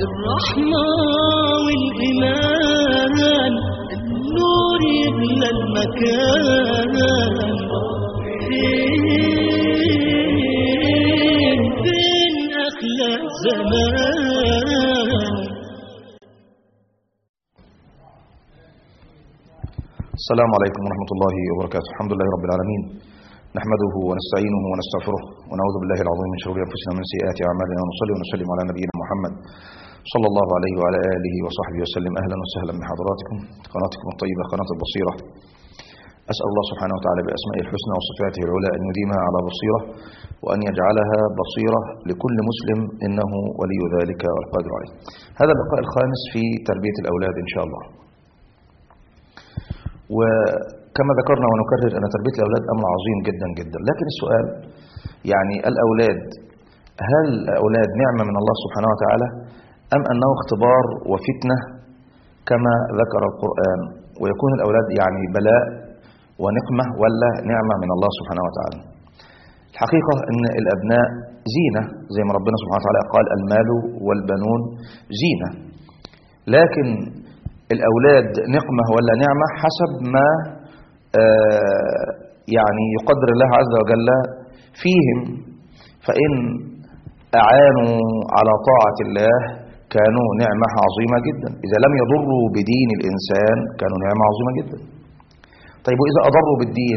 الرحمة والإيمان النور يملى المكان فين فين أخلاق زمان السلام عليكم ورحمة الله وبركاته الحمد لله رب العالمين نحمده ونستعينه ونستغفره ونعوذ بالله العظيم من شرور أنفسنا ومن سيئات أعمالنا ونصلي ونسلم على نبينا محمد صلى الله عليه وعلى آله وصحبه وسلم أهلا وسهلا بحضراتكم قناتكم الطيبة قناة البصيرة أسأل الله سبحانه وتعالى بأسمائه الحسنى وصفاته العلى أن يديمها على بصيرة وأن يجعلها بصيرة لكل مسلم إنه ولي ذلك والقادر عليه هذا اللقاء الخامس في تربية الأولاد إن شاء الله وكما ذكرنا ونكرر أن تربية الأولاد أمر عظيم جدا جدا لكن السؤال يعني الأولاد هل الأولاد نعمة من الله سبحانه وتعالى أم أنه اختبار وفتنة كما ذكر القرآن ويكون الأولاد يعني بلاء ونقمة ولا نعمة من الله سبحانه وتعالى الحقيقة أن الأبناء زينة زي ما ربنا سبحانه وتعالى قال المال والبنون زينة لكن الأولاد نقمة ولا نعمة حسب ما آه يعني يقدر الله عز وجل فيهم فإن أعانوا على طاعة الله كانوا نعمة عظيمة جدا إذا لم يضروا بدين الإنسان كانوا نعمة عظيمة جدا طيب وإذا أضروا بالدين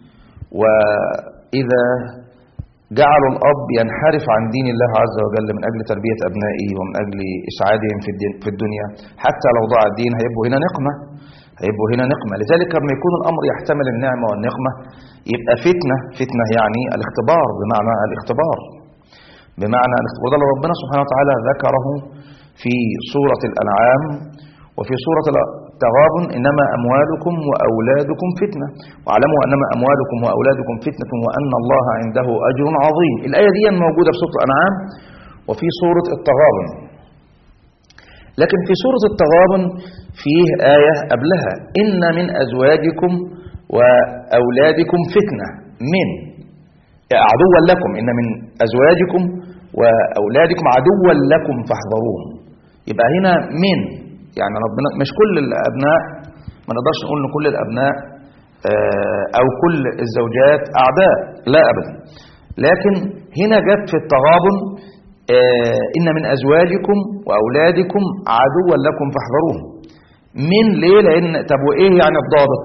وإذا جعلوا الأب ينحرف عن دين الله عز وجل من أجل تربية أبنائه ومن أجل إسعادهم في الدين- في الدنيا حتى لو ضاع الدين هيبقوا هنا نقمة هيبقوا هنا نقمة لذلك لما يكون الأمر يحتمل النعمة والنقمة يبقى فتنة فتنة يعني الاختبار بمعنى الاختبار بمعنى الاختبار وده اللي ربنا سبحانه وتعالى ذكره في سورة الأنعام وفي سورة التغابن إنما أموالكم وأولادكم فتنة واعلموا أنما أموالكم وأولادكم فتنة وأن الله عنده أجر عظيم الآية دي موجودة في سورة الأنعام وفي سورة التغابن لكن في سورة التغابن فيه آية قبلها إن من أزواجكم وأولادكم فتنة من عدوا لكم إن من أزواجكم وأولادكم عدوا لكم فاحذروهم يبقى هنا من يعني ربنا مش كل الأبناء ما نقدرش نقول إن كل الأبناء آه، أو كل الزوجات أعداء لا أبدا لكن هنا جت في التغابن آه، إن من أزواجكم وأولادكم عدوا لكم فاحذروهم من ليه لأن طب وإيه يعني الضابط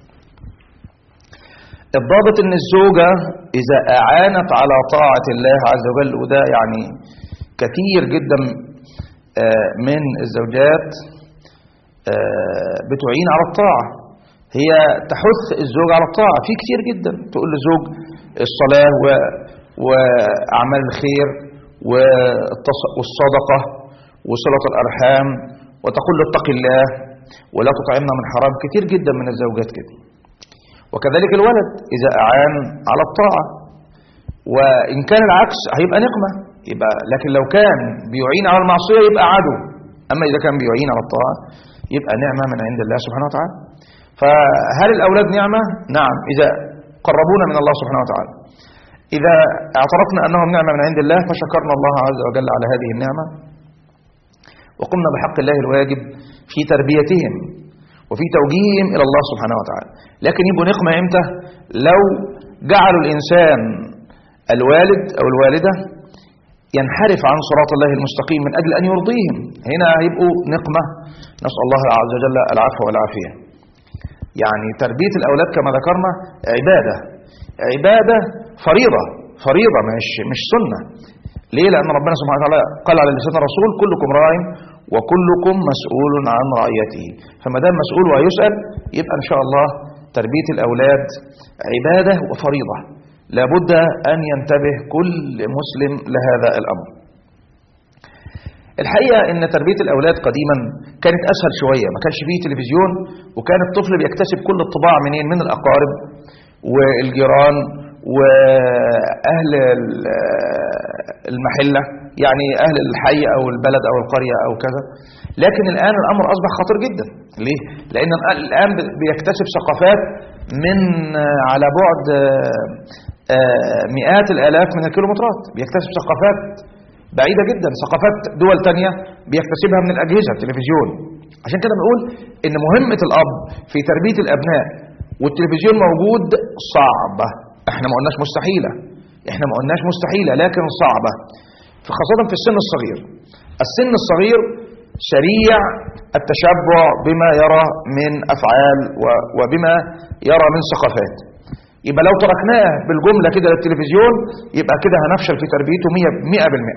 الضابط ان الزوجة اذا اعانت على طاعة الله عز وجل وده يعني كثير جدا آه، من الزوجات آه، بتعين على الطاعة هي تحث الزوج على الطاعة في كتير جدا تقول للزوج الصلاة و- وأعمال الخير والتص- والصدقة وصلة الأرحام وتقول له اتق الله ولا تطعمنا من حرام كتير جدا من الزوجات كده وكذلك الولد إذا أعان على الطاعة وإن كان العكس هيبقى نقمة يبقى لكن لو كان بيعين على المعصية يبقى عدو أما إذا كان بيعين على الطاعة يبقى نعمة من عند الله سبحانه وتعالى فهل الأولاد نعمة؟ نعم إذا قربونا من الله سبحانه وتعالى إذا اعترفنا أنهم نعمة من عند الله فشكرنا الله عز وجل على هذه النعمة وقمنا بحق الله الواجب في تربيتهم وفي توجيههم إلى الله سبحانه وتعالى لكن يبقوا نقمة إمتى لو جعلوا الإنسان الوالد أو الوالدة ينحرف عن صراط الله المستقيم من أجل أن يرضيهم هنا هيبقوا نقمة نسأل الله عز وجل العفو والعافية يعني تربية الأولاد كما ذكرنا عبادة عبادة فريضة فريضة مش مش سنة ليه لأن ربنا سبحانه وتعالى قال على لسان الرسول كلكم راع وكلكم مسؤول عن رعيته فما دام مسؤول ويسأل يبقى إن شاء الله تربية الأولاد عبادة وفريضة لابد أن ينتبه كل مسلم لهذا الأمر الحقيقة ان تربية الاولاد قديما كانت اسهل شوية ما كانش فيه تلفزيون وكان الطفل بيكتسب كل الطباع منين من الاقارب والجيران واهل ال- المحلة يعني اهل الحي او البلد او القرية او كذا لكن الان الامر اصبح خطير جدا ليه لان الان بيكتسب ثقافات من على بعد آه، آه، مئات الالاف من الكيلومترات بيكتسب ثقافات بعيدة جدا ثقافات دول تانية بيكتسبها من الأجهزة التلفزيون عشان كده بنقول إن مهمة الأب في تربية الأبناء والتلفزيون موجود صعبة احنا ما قلناش مستحيلة احنا ما قلناش مستحيلة لكن صعبة خاصة في السن الصغير السن الصغير سريع التشبع بما يرى من أفعال و- وبما يرى من ثقافات يبقى لو تركناه بالجملة كده للتلفزيون يبقى كده هنفشل في تربيته مية, مئة بالمئة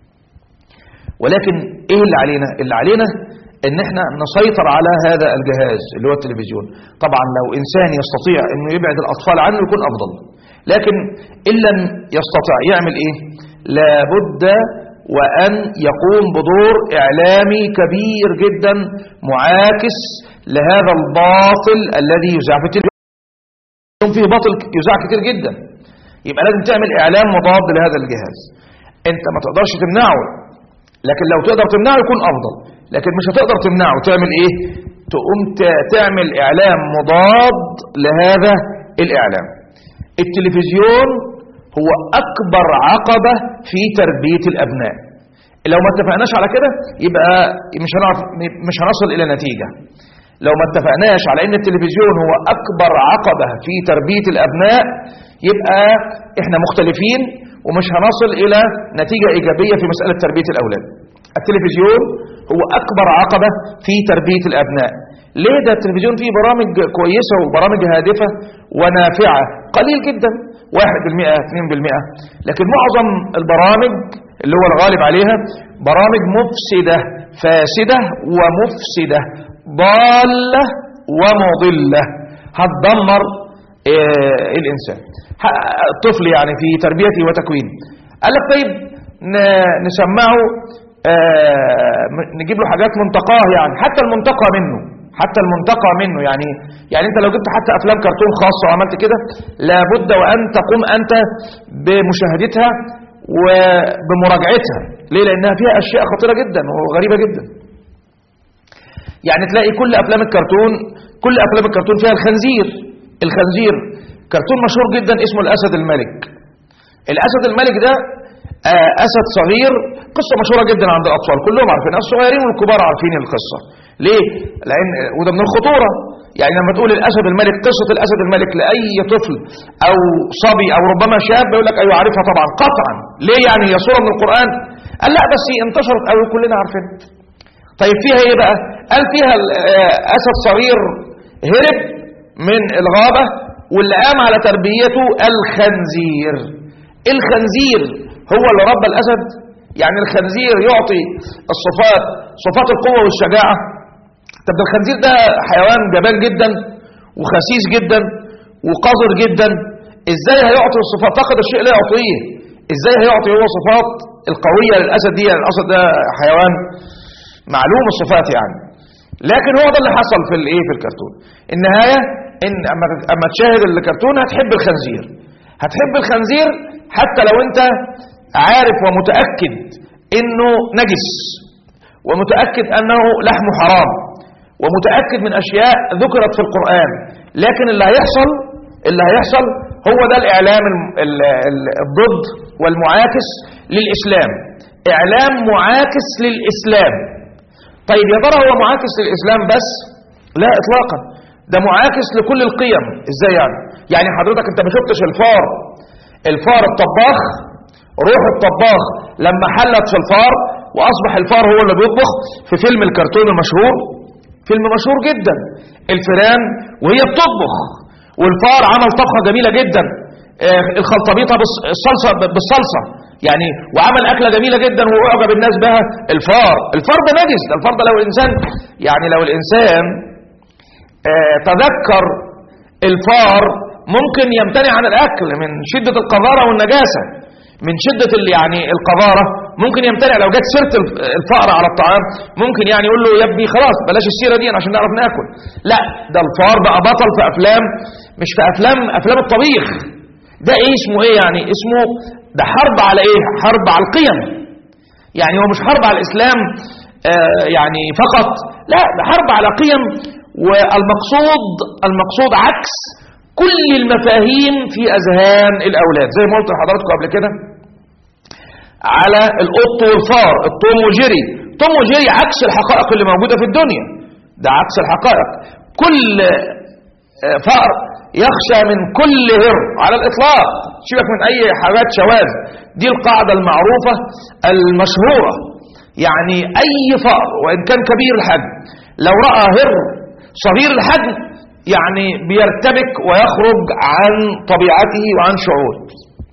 ولكن ايه اللي علينا اللي علينا ان احنا نسيطر على هذا الجهاز اللي هو التلفزيون طبعا لو انسان يستطيع انه يبعد الاطفال عنه يكون افضل لكن ان لم يستطع يعمل ايه لابد وان يقوم بدور اعلامي كبير جدا معاكس لهذا الباطل الذي يذاع في التلفزيون فيه باطل يذاع كتير جدا يبقى لازم تعمل اعلام مضاد لهذا الجهاز انت ما تقدرش تمنعه لكن لو تقدر تمنعه يكون افضل لكن مش هتقدر تمنعه تعمل ايه تقوم ت- تعمل اعلام مضاد لهذا الاعلام التلفزيون هو اكبر عقبة في تربية الابناء لو ما اتفقناش على كده يبقى مش هنعرف مش هنصل الى نتيجة لو ما اتفقناش على ان التلفزيون هو اكبر عقبة في تربية الابناء يبقى احنا مختلفين ومش هنصل الى نتيجة ايجابية في مسألة تربية الاولاد التلفزيون هو اكبر عقبة في تربية الابناء ليه ده التلفزيون فيه برامج كويسة وبرامج هادفة ونافعة قليل جدا واحد بالمئة اثنين بالمئة لكن معظم البرامج اللي هو الغالب عليها برامج مفسدة فاسدة ومفسدة ضالة ومضلة هتدمر آه، الإنسان ح- الطفل يعني في تربيته وتكوينه قال لك طيب ن- نسمعه آه، م- نجيب له حاجات منتقاه يعني حتى المنتقى منه حتى المنتقى منه يعني يعني انت لو جبت حتى افلام كرتون خاصه وعملت كده لابد وان تقوم انت بمشاهدتها وبمراجعتها ليه لانها فيها اشياء خطيره جدا وغريبه جدا يعني تلاقي كل افلام الكرتون كل افلام الكرتون فيها الخنزير الخنزير كرتون مشهور جدا اسمه الاسد الملك الاسد الملك ده آه، اسد صغير قصه مشهوره جدا عند الاطفال كلهم عارفينها الصغيرين والكبار عارفين القصه ليه لان وده من الخطوره يعني لما تقول الاسد الملك قصه الاسد الملك لاي طفل او صبي او ربما شاب يقول لك ايوه عارفها طبعا قطعا ليه يعني هي سوره من القران قال لا بس هي انتشرت قوي كلنا عارفينها طيب فيها ايه بقى قال فيها ال- آه، اسد صغير هرب من الغابة واللي قام على تربيته الخنزير الخنزير هو اللي ربى الاسد يعني الخنزير يعطي الصفات صفات القوة والشجاعة طب ده الخنزير ده حيوان جبان جدا وخسيس جدا وقذر جدا ازاي هيعطي الصفات فقد الشيء لا يعطيه ازاي هيعطي هو صفات القوية للاسد دي يعني الاسد ده حيوان معلوم الصفات يعني لكن هو ده اللي حصل في الايه في الكرتون النهايه ان اما اما تشاهد الكرتون هتحب الخنزير هتحب الخنزير حتى لو انت عارف ومتاكد انه نجس ومتاكد انه لحمه حرام ومتاكد من اشياء ذكرت في القران لكن اللي هيحصل اللي هيحصل هو ده الاعلام الم- ال- ال- الضد والمعاكس للاسلام اعلام معاكس للاسلام طيب يا ترى هو معاكس للإسلام بس لا إطلاقا ده معاكس لكل القيم إزاي يعني يعني حضرتك أنت ما شفتش الفار الفار الطباخ روح الطباخ لما حلت في الفار وأصبح الفار هو اللي بيطبخ في فيلم الكرتون المشهور فيلم مشهور جدا الفيران وهي بتطبخ والفار عمل طبخة جميلة جدا آه، الخلطبيطة بالص- الصلصة بالصلصة يعني وعمل أكلة جميلة جدا وأعجب الناس بها الفار الفار ده نجس ده الفار ده لو الإنسان يعني لو الإنسان آه، تذكر الفار ممكن يمتنع عن الأكل من شدة القذارة والنجاسة من شدة ال- يعني القذارة ممكن يمتنع لو جت سيرة الف- الفأر على الطعام ممكن يعني يقول له يا ابني خلاص بلاش السيرة دي عشان نعرف ناكل لا ده الفار بقى بطل في أفلام مش في أفلام أفلام الطبيخ ده ايه اسمه ايه يعني اسمه ده حرب على ايه حرب على القيم يعني هو مش حرب على الاسلام آه يعني فقط لا ده حرب على قيم والمقصود المقصود عكس كل المفاهيم في اذهان الاولاد زي ما قلت لحضراتكم قبل كده على القط والفار الطوم وجري توم وجري عكس الحقائق اللي موجودة في الدنيا ده عكس الحقائق كل آه، فأر يخشى من كل هر على الإطلاق سيبك من أي حاجات شواذ دي القاعدة المعروفة المشهورة يعني أي فأر وإن كان كبير الحجم لو رأى هر صغير الحجم يعني بيرتبك ويخرج عن طبيعته وعن شعوره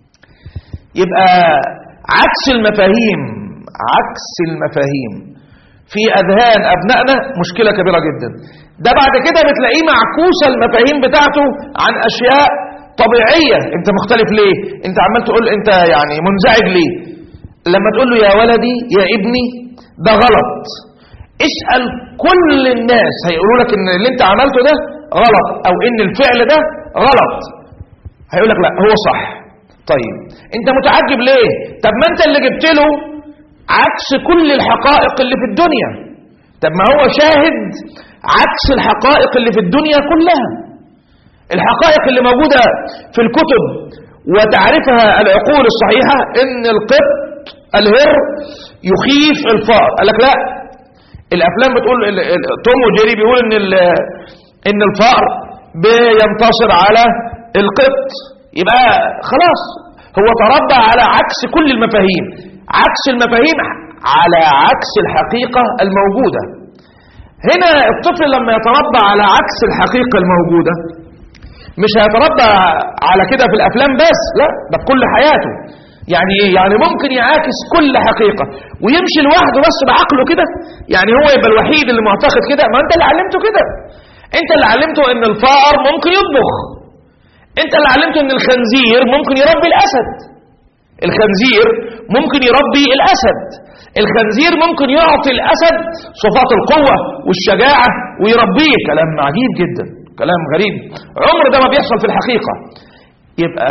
يبقى عكس المفاهيم عكس المفاهيم في أذهان أبنائنا مشكلة كبيرة جدا ده بعد كده بتلاقيه معكوسة المفاهيم بتاعته عن أشياء طبيعية انت مختلف ليه انت عمال تقول انت يعني منزعج ليه لما تقول له يا ولدي يا ابني ده غلط اسأل كل الناس هيقولوا لك ان اللي انت عملته ده غلط او ان الفعل ده غلط هيقول لك لا هو صح طيب انت متعجب ليه طب ما انت اللي جبت له عكس كل الحقائق اللي في الدنيا طب ما هو شاهد عكس الحقائق اللي في الدنيا كلها الحقائق اللي موجودة في الكتب وتعرفها العقول الصحيحة ان القط الهر يخيف الفار قال لك لا الافلام بتقول ال- ال- توم وجيري بيقول ان ال- ان الفار بينتصر على القط يبقى خلاص هو تربى على عكس كل المفاهيم عكس المفاهيم على عكس الحقيقة الموجودة هنا الطفل لما يتربى على عكس الحقيقة الموجودة مش هيتربى على كده في الافلام بس لا ده بكل حياته يعني ايه يعني ممكن يعاكس كل حقيقة ويمشي لوحده بس بعقله كده يعني هو يبقى الوحيد اللي معتقد كده ما انت اللي علمته كده انت اللي علمته ان الفار ممكن يطبخ انت اللي علمته ان الخنزير ممكن يربي الاسد الخنزير ممكن يربي الاسد الخنزير ممكن يعطي الاسد صفات القوة والشجاعة ويربيه كلام عجيب جدا كلام غريب عمر ده ما بيحصل في الحقيقة يبقى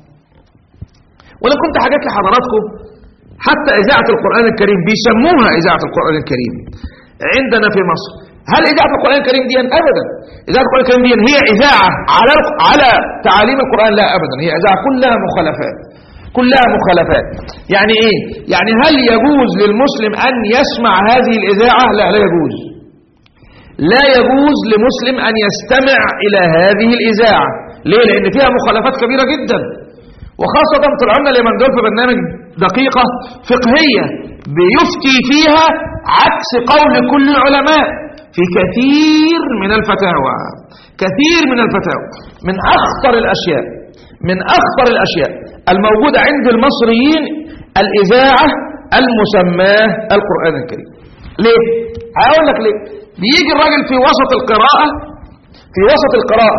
وانا كنت حكيت لحضراتكم حتى اذاعة القرآن الكريم بيسموها اذاعة القرآن الكريم عندنا في مصر هل اذاعة القرآن الكريم دي ابدا اذاعة القرآن الكريم دي هي اذاعة على على تعاليم القرآن لا ابدا هي اذاعة كلها مخالفات كلها مخالفات يعني ايه يعني هل يجوز للمسلم ان يسمع هذه الاذاعة لا لا يجوز لا يجوز لمسلم أن يستمع إلى هذه الإذاعة ليه؟ لأن فيها مخالفات كبيرة جدا وخاصة طلعنا لمن دول في برنامج دقيقة فقهية بيفتي فيها عكس قول كل العلماء في كثير من الفتاوى كثير من الفتاوى من أخطر الأشياء من أخطر الأشياء الموجودة عند المصريين الإذاعة المسماه القرآن الكريم ليه؟ هقول لك ليه بيجي الراجل في وسط القراءة في وسط القراءة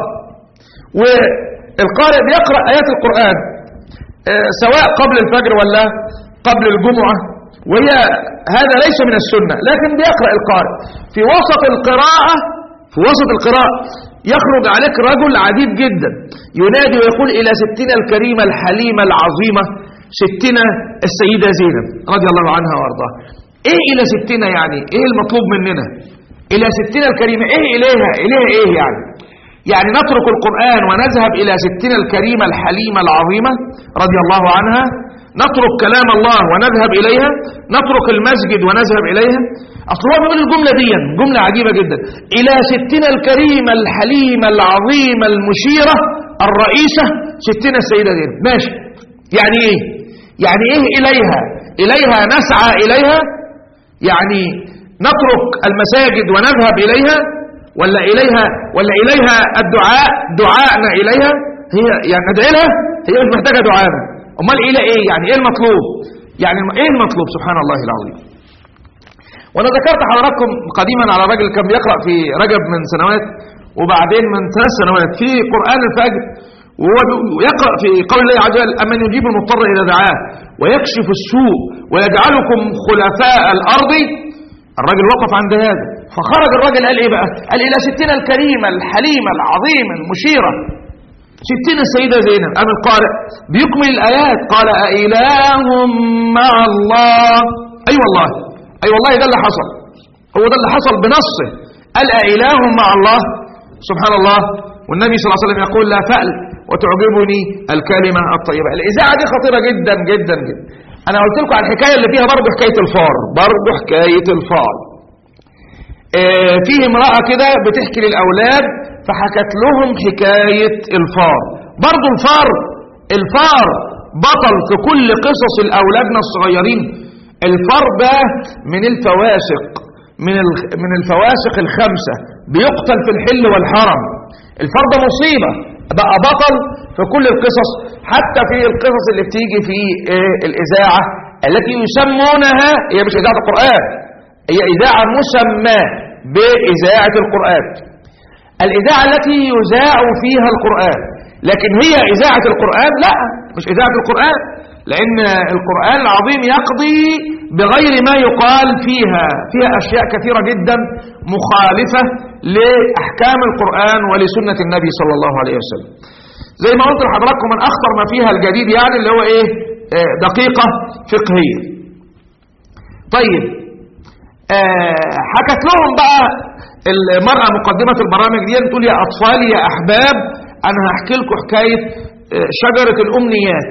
والقارئ بيقرأ آيات القرآن آه، سواء قبل الفجر ولا قبل الجمعة وهي هذا ليس من السنة لكن بيقرأ القارئ في وسط القراءة في وسط القراءة يخرج عليك رجل عجيب جدا ينادي ويقول إلى ستنا الكريمة الحليمة العظيمة ستنا السيدة زينب رضي الله عنها وارضاها ايه الى ستنا يعني ايه المطلوب مننا الى ستنا الكريمة ايه اليها اليها ايه يعني يعني نترك القرآن ونذهب الى ستنا الكريمة الحليمة العظيمة رضي الله عنها نترك كلام الله ونذهب اليها نترك المسجد ونذهب اليها اصل هو بيقول الجملة دي جملة عجيبة جدا الى ستنا الكريمة الحليمة العظيمة المشيرة الرئيسة ستنا السيدة دي ماشي يعني ايه يعني ايه اليها اليها نسعى اليها يعني نترك المساجد ونذهب إليها ولا إليها ولا إليها الدعاء دعاءنا إليها هي يعني ندعي لها هي مش محتاجة دعاءنا أمال إلى إيه يعني إيه المطلوب يعني إيه المطلوب سبحان الله العظيم وأنا ذكرت حضراتكم قديما على راجل كان بيقرأ في رجب من سنوات وبعدين من ثلاث سنوات في قرآن الفجر وهو يقرأ في قول الله عز وجل أمن يجيب المضطر إذا دعاه ويكشف السوء ويجعلكم خلفاء الأرض الراجل وقف عند هذا فخرج الراجل قال إيه بقى قال إلى ستنا الكريمة الحليمة العظيمة المشيرة ستنا السيدة زينب أم القارئ بيكمل الآيات قال أإله مع الله أي أيوة والله أي أيوة والله ده اللي حصل هو ده اللي حصل بنصه قال أإله مع الله سبحان الله والنبي صلى الله عليه وسلم يقول لا فأل وتعجبني الكلمة الطيبة الإذاعة دي خطيرة جدا جدا جدا انا قلت لكم على الحكايه اللي فيها برضه حكايه الفار برضه حكايه الفار آه، فيه امراه كده بتحكي للاولاد فحكت لهم حكايه الفار برضه الفار الفار بطل في كل قصص الاولادنا الصغيرين الفار ده من الفواسق من الخ- من الفواسق الخمسه بيقتل في الحل والحرم الفار ده مصيبه بقى بطل في كل القصص حتى في القصص اللي بتيجي في آه، الاذاعه التي يسمونها هي مش اذاعه القران هي اذاعه مسماه باذاعه القران الإذاعة التي يذاع فيها القرآن لكن هي إذاعة القرآن لا مش إذاعة القرآن لأن القرآن العظيم يقضي بغير ما يقال فيها فيها أشياء كثيرة جدا مخالفة لأحكام القرآن ولسنة النبي صلى الله عليه وسلم زي ما قلت لحضراتكم من أخطر ما فيها الجديد يعني اللي هو إيه آه، دقيقة فقهية طيب آه، حكت لهم بقى المرأة مقدمة البرامج دي بتقول يا أطفالي يا أحباب أنا هحكي لكم حكاية آه، شجرة الأمنيات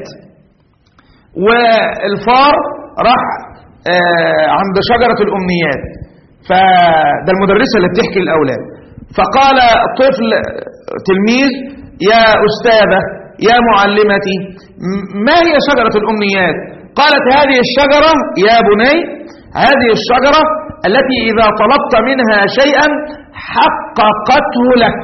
والفار راح آه، عند شجرة الأمنيات فده المدرسة اللي بتحكي للأولاد فقال طفل تلميذ يا أستاذة يا معلمتي م- ما هي شجرة الأمنيات قالت هذه الشجرة يا بني هذه الشجرة التي إذا طلبت منها شيئا حققته لك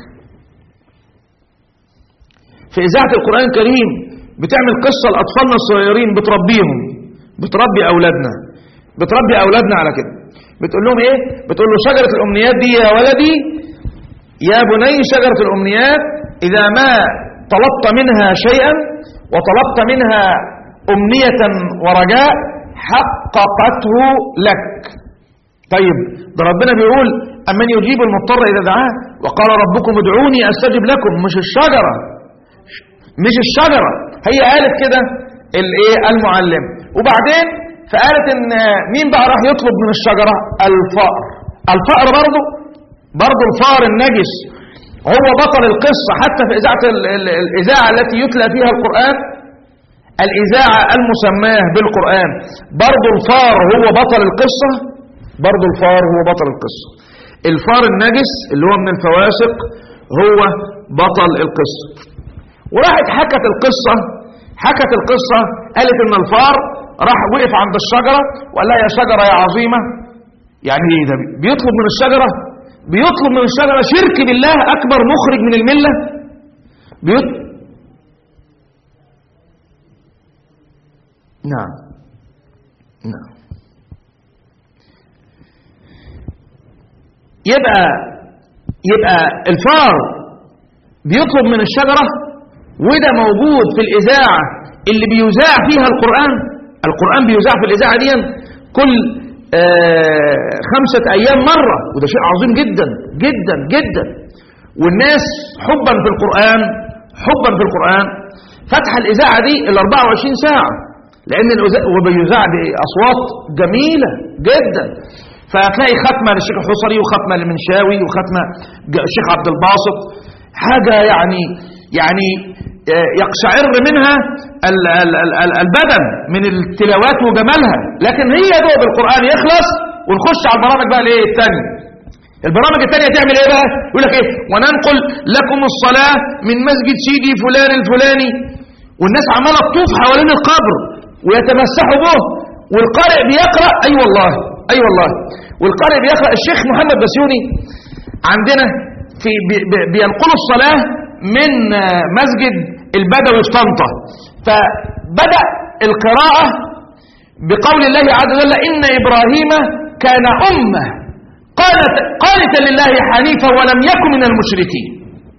في إذاعة القرآن الكريم بتعمل قصة لأطفالنا الصغيرين بتربيهم بتربي أولادنا بتربي أولادنا على كده بتقول لهم إيه بتقول له شجرة الأمنيات دي يا ولدي يا بني شجرة الأمنيات إذا ما طلبت منها شيئا وطلبت منها أمنية ورجاء حققته لك طيب ده ربنا بيقول أمن يجيب المضطر إذا دعاه وقال ربكم ادعوني أستجب لكم مش الشجرة مش الشجرة هي قالت كده الايه المعلم وبعدين فقالت ان مين بقى راح يطلب من الشجرة الفأر الفأر برضه برضه الفار النجس هو بطل القصة حتى في إذاعة ال- ال- الإذاعة التي يتلى فيها القرآن الإذاعة المسماة بالقرآن برضه الفار هو بطل القصة برضه الفار هو بطل القصة الفار النجس اللي هو من الفواسق هو بطل القصة وراحت حكت القصة حكت القصة قالت ان الفار راح وقف عند الشجرة وقال لها يا شجرة يا عظيمة يعني ايه ده بيطلب من الشجرة بيطلب من الشجرة شرك بالله اكبر مخرج من الملة بيط... نعم نعم يبقى يبقى الفار بيطلب من الشجرة وده موجود في الإذاعة اللي بيذاع فيها القرآن القرآن بيذاع في الإذاعة دي كل آه خمسة أيام مرة وده شيء عظيم جدا جدا جدا والناس حبا في القرآن حبا في القرآن فتح الإذاعة دي ال 24 ساعة لأن الإذاعة- وبيذاع بأصوات جميلة جدا فهتلاقي ختمة للشيخ الحصري وختمة للمنشاوي وختمة ج- الشيخ عبد الباسط حاجة يعني يعني آه، يقشعر منها ال- ال- ال- ال- البدن من التلاوات وجمالها لكن هي دوب القرآن يخلص ونخش على البرامج بقى الايه الثانيه البرامج الثانيه تعمل ايه بقى يقول لك ايه وننقل لكم الصلاة من مسجد سيدي فلان الفلاني والناس عماله تطوف حوالين القبر ويتمسحوا به والقارئ بيقرأ اي أيوة والله اي أيوة والله والقارئ بيقرأ الشيخ محمد بسيوني عندنا في بي- بي- بينقلوا الصلاة من آه، مسجد البدوي في طنطا فبدأ القراءة بقول الله عز وجل إن إبراهيم كان أمة قالت قانتا لله حنيفا ولم يكن من المشركين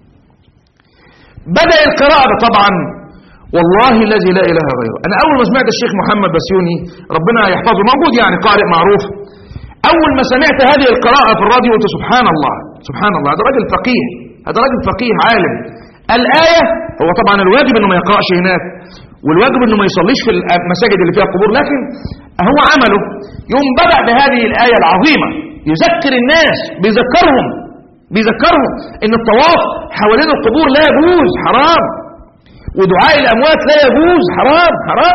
بدأ القراءة طبعا والله الذي لا إله غيره أنا أول ما سمعت الشيخ محمد بسيوني ربنا يحفظه موجود يعني قارئ معروف أول ما سمعت هذه القراءة في الراديو قلت سبحان الله سبحان الله هذا راجل فقيه هذا راجل فقيه عالم الآية هو طبعا الواجب انه ما يقرأش هناك والواجب انه ما يصليش في المساجد اللي فيها قبور لكن هو عمله يوم بدأ بهذه الآية العظيمة يذكر الناس بيذكرهم بيذكرهم ان الطواف حوالين القبور لا يجوز حرام ودعاء الأموات لا يجوز حرام حرام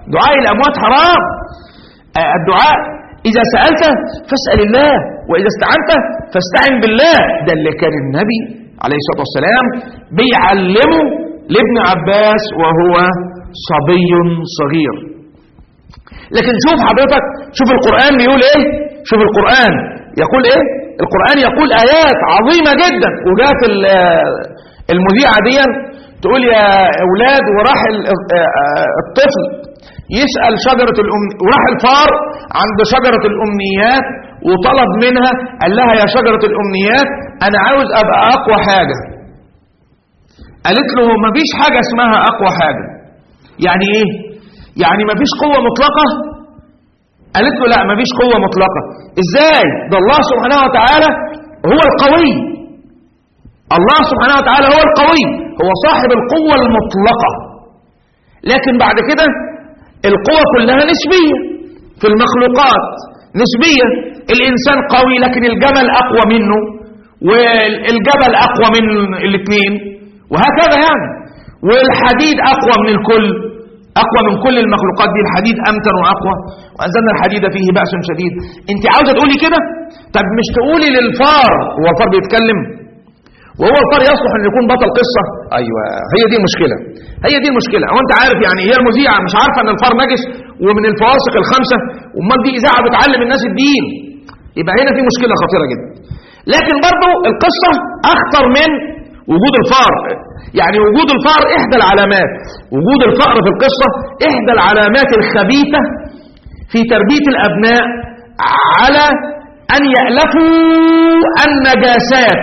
دعاء الأموات حرام آه، الدعاء إذا سألت فاسأل الله وإذا استعنت فاستعن بالله ده اللي كان النبي عليه الصلاة والسلام بيعلمه لابن عباس وهو صبي صغير لكن شوف حضرتك شوف القرآن بيقول ايه شوف القرآن يقول ايه القرآن يقول آيات عظيمة جدا وجات ال- المذيعة دي تقول يا أولاد وراح ال- آه، الطفل يسأل شجرة الأم وراح الفار عند شجرة الأمنيات وطلب منها قال لها يا شجرة الأمنيات أنا عاوز أبقى أقوى حاجة قالت له مفيش حاجة اسمها أقوى حاجة يعني إيه؟ يعني مفيش قوة مطلقة قالت له لا مفيش قوة مطلقة ازاي ده الله سبحانه وتعالى هو القوي الله سبحانه وتعالى هو القوي هو صاحب القوة المطلقة لكن بعد كده القوة كلها نسبية في المخلوقات نسبية الإنسان قوي لكن الجمل أقوى منه والجبل أقوى من الاثنين وهكذا يعني والحديد أقوى من الكل أقوى من كل المخلوقات دي الحديد أمتن وأقوى وأنزلنا الحديد فيه بأس شديد أنت عاوزة تقولي كده طب مش تقولي للفار هو الفار بيتكلم وهو الفار يصلح أن يكون بطل قصة أيوة هي دي المشكلة هي دي المشكلة هو أنت عارف يعني هي المذيعة مش عارفة أن الفار نجس ومن الفواسق الخمسة وأمال دي إذاعة بتعلم الناس الدين يبقى هنا في مشكلة خطيرة جدا لكن برضو القصة أخطر من وجود الفار يعني وجود الفار إحدى العلامات وجود الفأر في القصة إحدى العلامات الخبيثة في تربية الأبناء على أن يألفوا النجاسات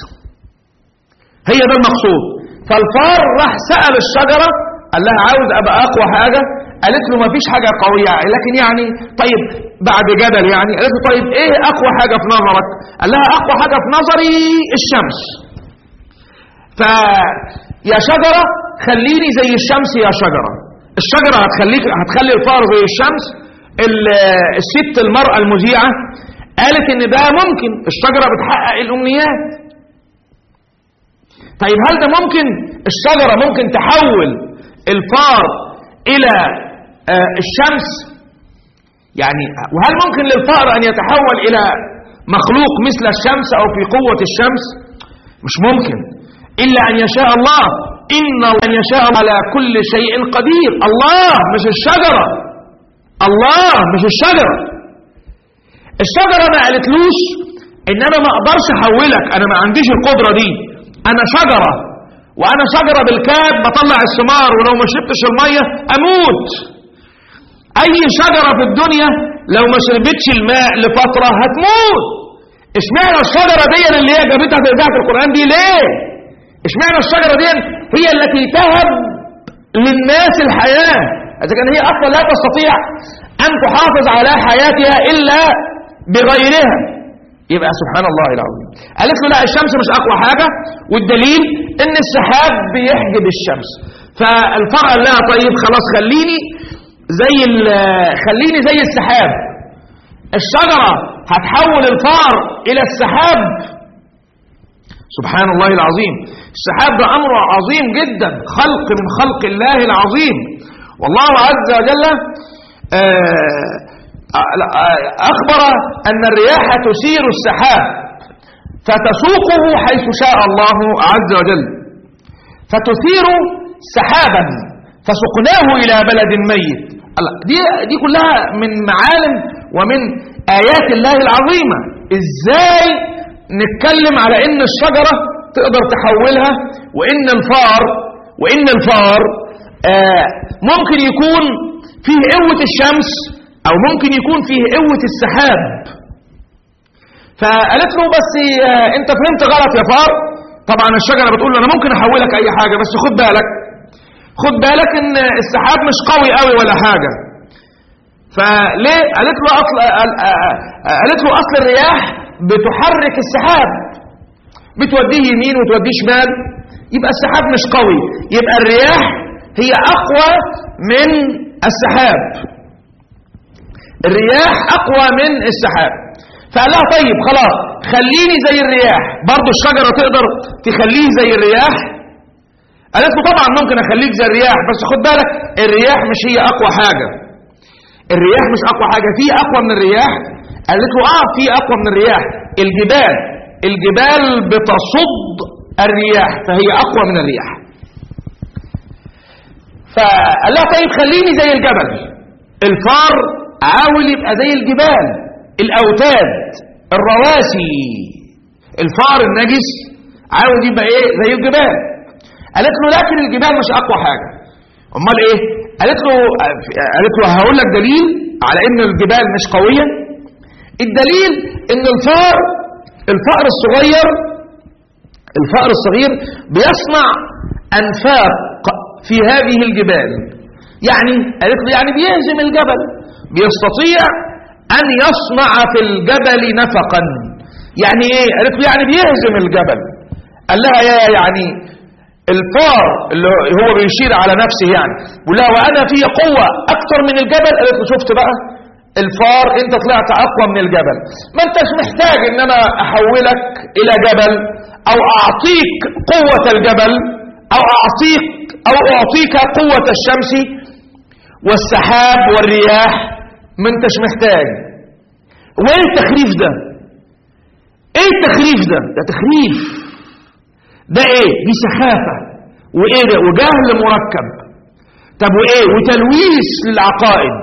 هي ده المقصود فالفار راح سأل الشجرة قال لها عاوز أبقى أقوى حاجة قالت له ما فيش حاجة قوية لكن يعني طيب بعد جدل يعني قالت له طيب ايه أقوى حاجة في نظرك قال لها أقوى حاجة في نظري الشمس فيا شجرة خليني زي الشمس يا شجرة الشجرة هتخليك هتخلي الفار زي الشمس ال- الست المرأة المذيعة قالت ان ده ممكن الشجرة بتحقق الأمنيات طيب هل ده ممكن الشجرة ممكن تحول الفار إلى آه، الشمس يعني وهل ممكن للفار أن يتحول إلى مخلوق مثل الشمس أو في قوة الشمس مش ممكن إلا أن يشاء الله إن أن يشاء على كل شيء قدير الله مش الشجرة الله مش الشجرة الشجرة ما قالتلوش إن أنا ما أقدرش أحولك أنا ما عنديش القدرة دي أنا شجرة وأنا شجرة بالكاد بطلع الثمار ولو ما شربتش المية أموت أي شجرة في الدنيا لو ما شربتش الماء لفترة هتموت اشمعنى الشجرة دي اللي هي جابتها في إذاعة القرآن دي ليه؟ اشمعنى الشجرة دي هي التي تهب للناس الحياة إذا كان هي أصلا لا تستطيع أن تحافظ على حياتها إلا بغيرها يبقى سبحان الله العظيم قالت له لا الشمس مش أقوى حاجة والدليل إن السحاب بيحجب الشمس فالفرع قال لها طيب خلاص خليني زي ال- خليني زي السحاب الشجرة هتحول الفار إلى السحاب سبحان الله العظيم السحاب ده أمر عظيم جدا خلق من خلق الله العظيم والله عز وجل آه، آه، أخبر أن الرياح تسير السحاب فتسوقه حيث شاء الله عز وجل فتثير سحابا فسقناه إلى بلد ميت الله، دي, دي كلها من معالم ومن آيات الله العظيمة إزاي نتكلم على إن الشجرة تقدر تحولها وإن الفار وإن الفار آه ممكن يكون فيه قوة الشمس أو ممكن يكون فيه قوة السحاب فقالت له بس آه انت فهمت غلط يا فار طبعا الشجرة بتقول له انا ممكن احولك اي حاجة بس خد بالك خد بالك ان السحاب مش قوي قوي ولا حاجة فليه قالت له اصل قال- آه، آه، قالت له اصل الرياح بتحرك السحاب بتوديه يمين وتوديه شمال يبقى السحاب مش قوي يبقى الرياح هي اقوى من السحاب الرياح اقوى من السحاب فقال لها طيب خلاص خليني زي الرياح برضو الشجرة تقدر تخليه زي الرياح قالت له طبعا ممكن اخليك زي الرياح بس خد بالك الرياح مش هي اقوى حاجه الرياح مش اقوى حاجه في اقوى من الرياح قالت له اه في اقوى من الرياح الجبال الجبال بتصد الرياح فهي اقوى من الرياح فقال لها طيب خليني زي الجبل الفار عاول يبقى زي الجبال الاوتاد الرواسي الفار النجس عاوز يبقى ايه زي الجبال قالت له لكن الجبال مش اقوى حاجه امال ايه قالت له قالت له هقول لك دليل على ان الجبال مش قويه الدليل ان الفار الفأر الصغير الفأر الصغير بيصنع انفاق في هذه الجبال يعني قالت له يعني بيهزم الجبل بيستطيع ان يصنع في الجبل نفقا يعني ايه قالت له يعني بيهزم الجبل قال لها يا يعني الفار اللي هو بيشير على نفسه يعني بيقول لها وانا في قوه اكثر من الجبل قالت له شفت بقى الفار انت طلعت اقوى من الجبل ما انتش محتاج ان انا احولك الى جبل او اعطيك قوه الجبل او اعطيك او اعطيك قوه الشمس والسحاب والرياح ما انتش محتاج وايه التخريف ده ايه التخريف ده ده تخريف ده ايه دي سخافة وايه ده وجهل مركب طب وايه وتلويث للعقائد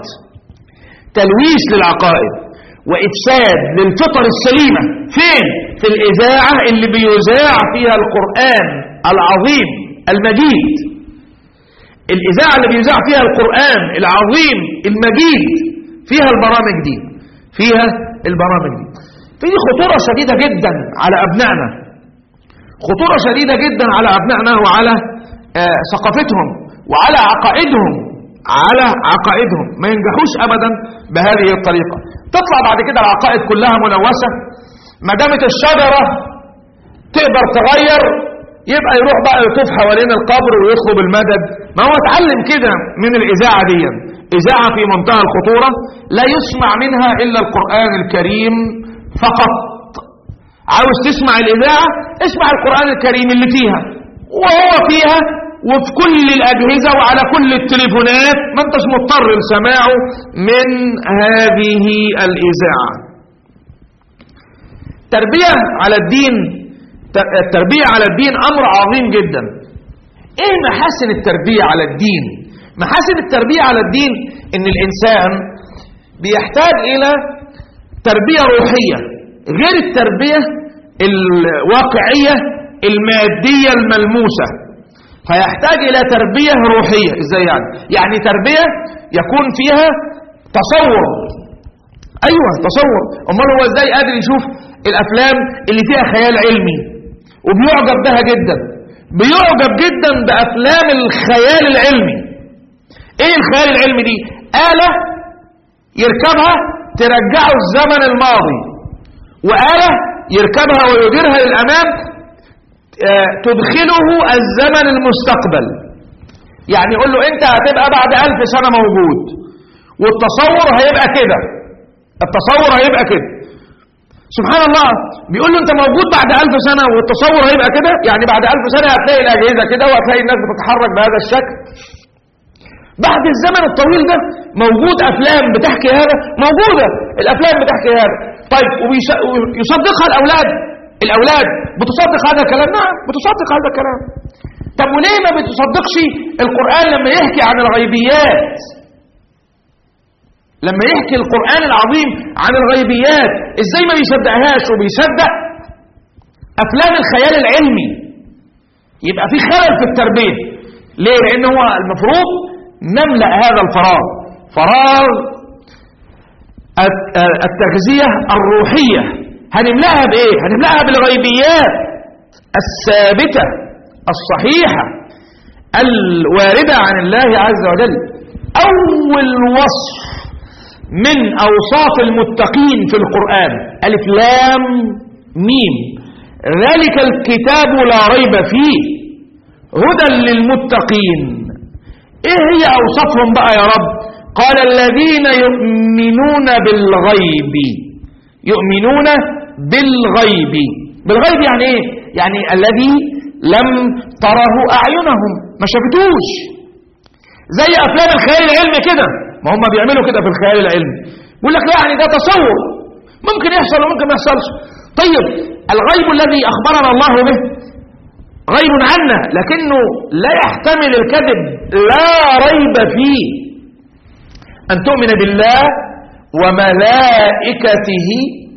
تلويث للعقائد وافساد للفطر السليمة فين في الاذاعة اللي بيذاع فيها القرآن العظيم المجيد الاذاعة اللي بيذاع فيها القرآن العظيم المجيد فيها البرامج دي فيها البرامج دي في خطورة شديدة جدا على أبنائنا خطورة شديدة جدا على أبنائنا وعلى آه ثقافتهم وعلى عقائدهم على عقائدهم ما ينجحوش أبدا بهذه الطريقة تطلع بعد كده العقائد كلها ملوثة ما دامت الشجرة تقدر تغير يبقى يروح بقى يطوف حوالين القبر ويطلب المدد ما هو اتعلم كده من الإذاعة دي إذاعة في منتهى الخطورة لا يسمع منها إلا القرآن الكريم فقط عاوز تسمع الإذاعة اسمع القرآن الكريم اللي فيها وهو فيها وفي كل الأجهزة وعلى كل التليفونات ما انتش مضطر لسماعه من هذه الإذاعة تربية على الدين التربية على الدين أمر عظيم جدا ايه محاسن التربية على الدين محاسن التربية على الدين ان الانسان بيحتاج الى تربية روحية غير التربية الواقعية المادية الملموسة فيحتاج إلى تربية روحية إزاي يعني يعني تربية يكون فيها تصور أيوة تصور أمال هو إزاي قادر يشوف الأفلام اللي فيها خيال علمي وبيعجب بها جدا بيعجب جدا بأفلام الخيال العلمي إيه الخيال العلمي دي آلة يركبها ترجعه الزمن الماضي وآلة يركبها ويديرها للأمام تدخله الزمن المستقبل يعني يقول له انت هتبقى بعد ألف سنة موجود والتصور هيبقى كده التصور هيبقى كده سبحان الله بيقول له انت موجود بعد ألف سنة والتصور هيبقى كده يعني بعد ألف سنة هتلاقي الأجهزة كده وهتلاقي الناس بتتحرك بهذا الشكل بعد الزمن الطويل ده موجود افلام بتحكي هذا موجوده الافلام بتحكي هذا طيب ويصدقها الاولاد الاولاد بتصدق هذا الكلام نعم بتصدق هذا الكلام طب وليه ما بتصدقش القران لما يحكي عن الغيبيات لما يحكي القران العظيم عن الغيبيات ازاي ما بيصدقهاش وبيصدق افلام الخيال العلمي يبقى في خلل في التربيه ليه لان هو المفروض نملأ هذا الفراغ فراغ التغذية الروحية هنملأها بإيه؟ هنملأها بالغيبيات الثابتة الصحيحة الواردة عن الله عز وجل أول وصف من أوصاف المتقين في القرآن ألف لام ميم ذلك الكتاب لا ريب فيه هدى للمتقين ايه هي اوصافهم بقى يا رب قال الذين يؤمنون بالغيب يؤمنون بالغيب بالغيب يعني ايه يعني الذي لم تره أعينهم ما شافتوش زي أفلام الخيال العلمي كده ما هم بيعملوا كده في الخيال العلمي بيقول لك يعني ده تصور ممكن يحصل وممكن ما يحصلش طيب الغيب الذي أخبرنا الله به غيب عنا لكنه لا يحتمل الكذب لا ريب فيه أن تؤمن بالله وملائكته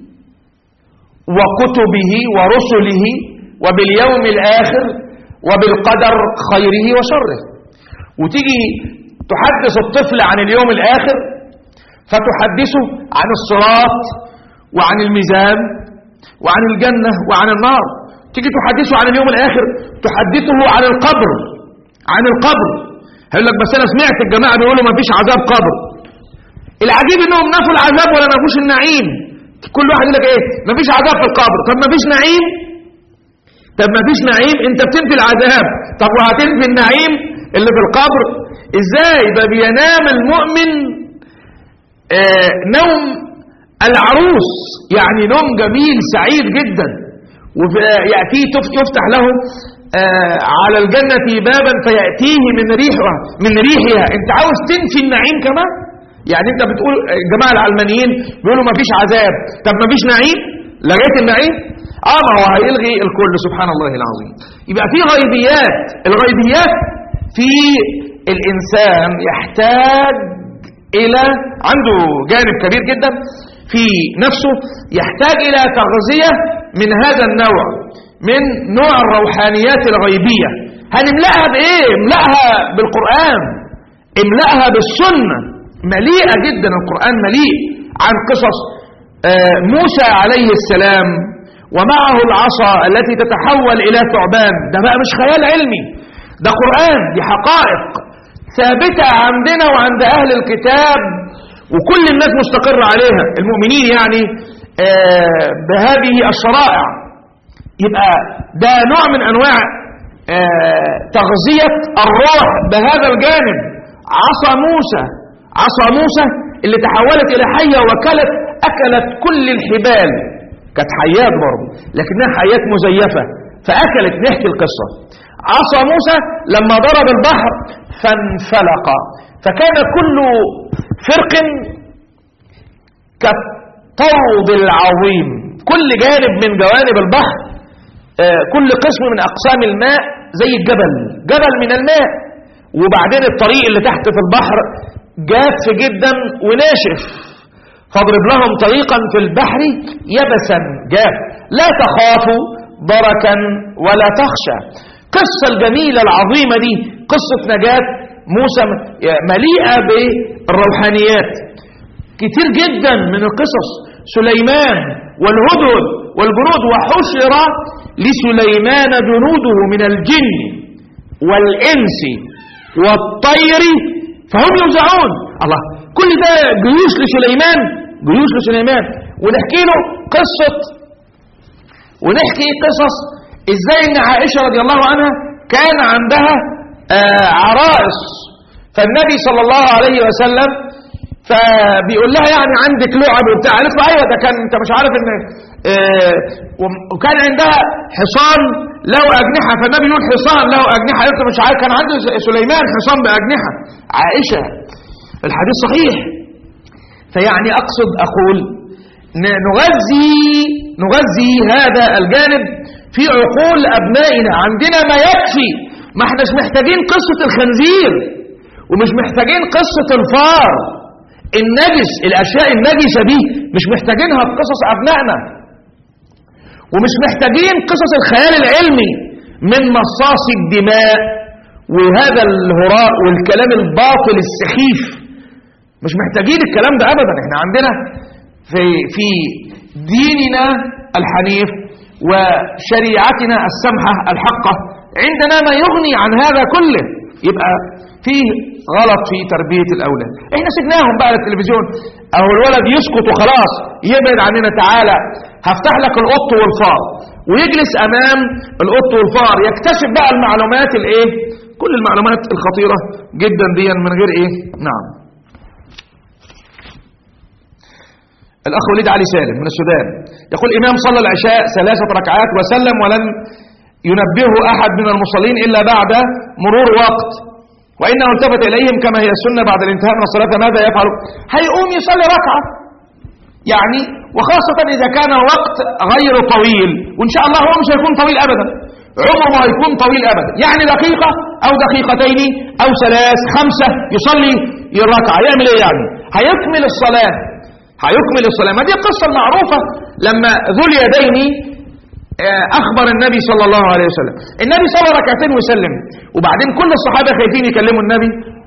وكتبه ورسله وباليوم الآخر وبالقدر خيره وشره وتيجي تحدث الطفل عن اليوم الآخر فتحدثه عن الصراط وعن الميزان وعن الجنة وعن النار تيجي تحدثه عن اليوم الآخر تحدثه عن القبر عن القبر هيقول لك بس أنا سمعت الجماعة بيقولوا ما فيش عذاب قبر العجيب انهم نفوا العذاب ولا نفوش النعيم كل واحد يقول لك ايه ما فيش عذاب في القبر طب ما فيش نعيم طب ما فيش نعيم انت بتنفي العذاب طب وهتنفي النعيم اللي في القبر ازاي ده بينام المؤمن آه نوم العروس يعني نوم جميل سعيد جدا ويأتيه يفتح له آه على الجنة بابا فيأتيه من ريحها من ريحها انت عاوز تنفي النعيم كمان يعني انت بتقول الجماعة العلمانيين بيقولوا ما فيش عذاب طب ما فيش نعيم لغاية النعيم اه ما هو هيلغي الكل سبحان الله العظيم يبقى في غيبيات الغيبيات في الإنسان يحتاج إلى عنده جانب كبير جدا في نفسه يحتاج إلى تغذية من هذا النوع من نوع الروحانيات الغيبية هنملأها بإيه؟ املأها بالقرآن املأها بالسنة مليئة جدا القرآن مليء عن قصص آه موسى عليه السلام ومعه العصا التي تتحول إلى ثعبان ده بقى مش خيال علمي ده قرآن دي حقائق ثابتة عندنا وعند أهل الكتاب وكل الناس مستقرة عليها المؤمنين يعني آه بهذه الشرائع يبقى ده نوع من أنواع آه تغذية الروح بهذا الجانب عصا موسى عصا موسى اللي تحولت إلى حية وكلت أكلت كل الحبال كانت حيات برضه لكنها حيات مزيفة فأكلت نحكي القصة عصا موسى لما ضرب البحر فانفلق فكان كل فرق كالطود العظيم كل جانب من جوانب البحر آه كل قسم من أقسام الماء زي الجبل جبل من الماء وبعدين الطريق اللي تحت في البحر جاف جدا وناشف فاضرب لهم طريقا في البحر يبسا جاف لا تخافوا ضركا ولا تخشى قصة الجميلة العظيمة دي قصة نجاة موسى مليئة بالروحانيات كتير جدا من القصص سليمان والهدهد والجنود وحشر لسليمان جنوده من الجن والإنس والطير فهم يوزعون الله كل ده جيوش لسليمان جيوش لسليمان ونحكي له قصة ونحكي قصص ازاي ان عائشة رضي الله عنها كان عندها آه عرائس فالنبي صلى الله عليه وسلم فبيقول لها يعني عندك لعب وبتاع قالت له ايوه ده كان انت مش عارف ان آه وكان عندها حصان له اجنحه فالنبي يقول حصان له اجنحه قالت له مش عارف كان عنده سليمان حصان باجنحه عائشه الحديث صحيح فيعني اقصد اقول نغذي نغذي هذا الجانب في عقول ابنائنا عندنا ما يكفي ما احناش محتاجين قصه الخنزير ومش محتاجين قصه الفار النجس الاشياء النجسه دي مش محتاجينها في قصص ابنائنا ومش محتاجين قصص الخيال العلمي من مصاص الدماء وهذا الهراء والكلام الباطل السخيف مش محتاجين الكلام ده ابدا احنا عندنا في في ديننا الحنيف وشريعتنا السمحه الحقه عندنا ما يغني عن هذا كله يبقى فيه غلط في تربية الأولاد احنا سجناهم بقى للتلفزيون اهو الولد يسكت وخلاص يبعد عننا تعالى هفتح لك القط والفار ويجلس امام القط والفار يكتشف بقى المعلومات الايه كل المعلومات الخطيرة جدا دي من غير ايه نعم الاخ وليد علي سالم من السودان يقول امام صلى العشاء ثلاثة ركعات وسلم ولن ينبهه أحد من المصلين إلا بعد مرور وقت وإنه التفت إليهم كما هي السنة بعد الانتهاء من الصلاة ماذا يفعل هيقوم يصلي ركعة يعني وخاصة إذا كان الوقت غير طويل وإن شاء الله هو مش هيكون طويل أبدا عمره ما هيكون طويل أبدا يعني دقيقة أو دقيقتين أو ثلاث خمسة يصلي الركعة يعمل إيه يعني هيكمل الصلاة هيكمل الصلاة ما دي القصة المعروفة لما ذو اليدين آه، أخبر النبي صلى الله عليه وسلم النبي صلى ركعتين وسلم وبعدين كل الصحابة خايفين يكلموا النبي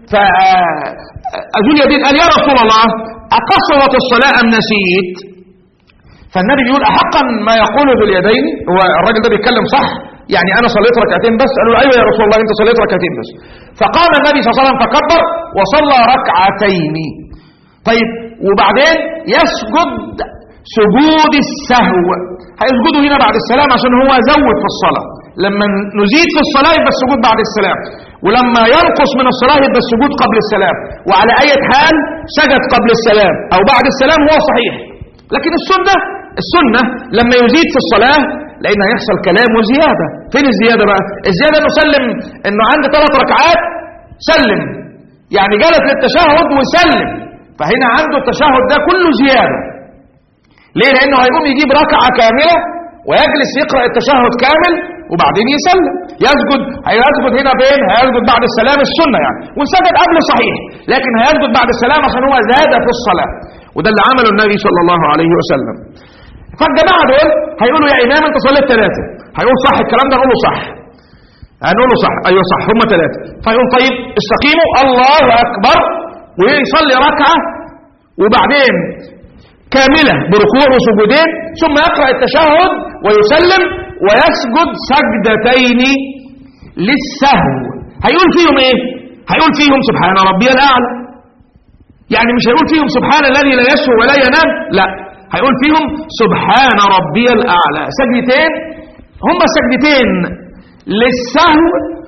فأذو اليدين قال يا رسول الله أقصرت الصلاة أم نسيت فالنبي بيقول أحقا ما يقول ذو اليدين هو الراجل ده بيتكلم صح يعني أنا صليت ركعتين بس قالوا له أيوة يا رسول الله أنت صليت ركعتين بس فقام النبي صلى الله عليه وسلم فكبر وصلى ركعتين طيب وبعدين يسجد سجود السهو هيسجدوا هنا بعد السلام عشان هو زود في الصلاة لما نزيد في الصلاة يبقى السجود بعد السلام ولما ينقص من الصلاة يبقى السجود قبل السلام وعلى أي حال سجد قبل السلام أو بعد السلام هو صحيح لكن السنة السنة لما يزيد في الصلاة لأن هيحصل كلام وزيادة فين الزيادة بقى الزيادة نسلم أنه عنده ثلاث ركعات سلم يعني جلس للتشهد وسلم فهنا عنده التشهد ده كله زيادة ليه لأنه هيقوم يجيب ركعة كاملة ويجلس يقرأ التشهد كامل وبعدين يسلم يسجد هيسجد هنا فين هيسجد بعد السلام السنة يعني وسجد قبل صحيح لكن هيسجد بعد السلام عشان هو زاد في الصلاة وده اللي عمله النبي صلى الله عليه وسلم فالجماعة دول هيقولوا يا إمام أنت صليت ثلاثة هيقول صح الكلام ده نقول له صح هنقول له صح أيوه صح هم ثلاثة فيقول طيب استقيموا الله أكبر ويصلي ركعة وبعدين كاملة بركوع وسجودين ثم يقرأ التشهد ويسلم ويسجد سجدتين للسهو هيقول فيهم ايه هيقول فيهم سبحان ربي الأعلى يعني مش هيقول فيهم سبحان الذي لا يسهو ولا ينام لا هيقول فيهم سبحان ربي الأعلى سجدتين هم سجدتين للسهو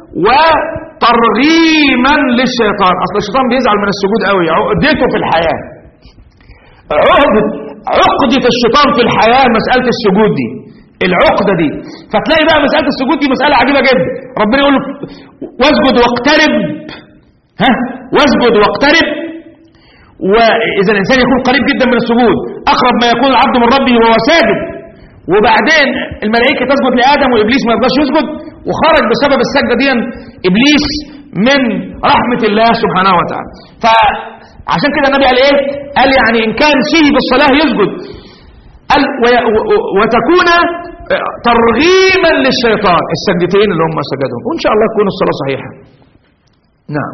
وترغيما للشيطان اصل الشيطان بيزعل من السجود قوي عقدته في الحياة عقدة عقدة الشيطان في الحياة مسألة السجود دي العقدة دي فتلاقي بقى مسألة السجود دي مسألة عجيبة جدا ربنا يقول له واسجد واقترب ها واسجد واقترب وإذا الإنسان يكون قريب جدا من السجود أقرب ما يكون العبد من ربه وهو ساجد وبعدين الملائكة تسجد لآدم وإبليس ما يرضاش يسجد وخرج بسبب السجدة دي إبليس من رحمة الله سبحانه وتعالى فعشان كده النبي قال إيه قال يعني إن كان فيه بالصلاة يسجد قال وي- و- وتكون ترغيما للشيطان السجدتين اللي هم سجدهم وإن شاء الله تكون الصلاة صحيحة نعم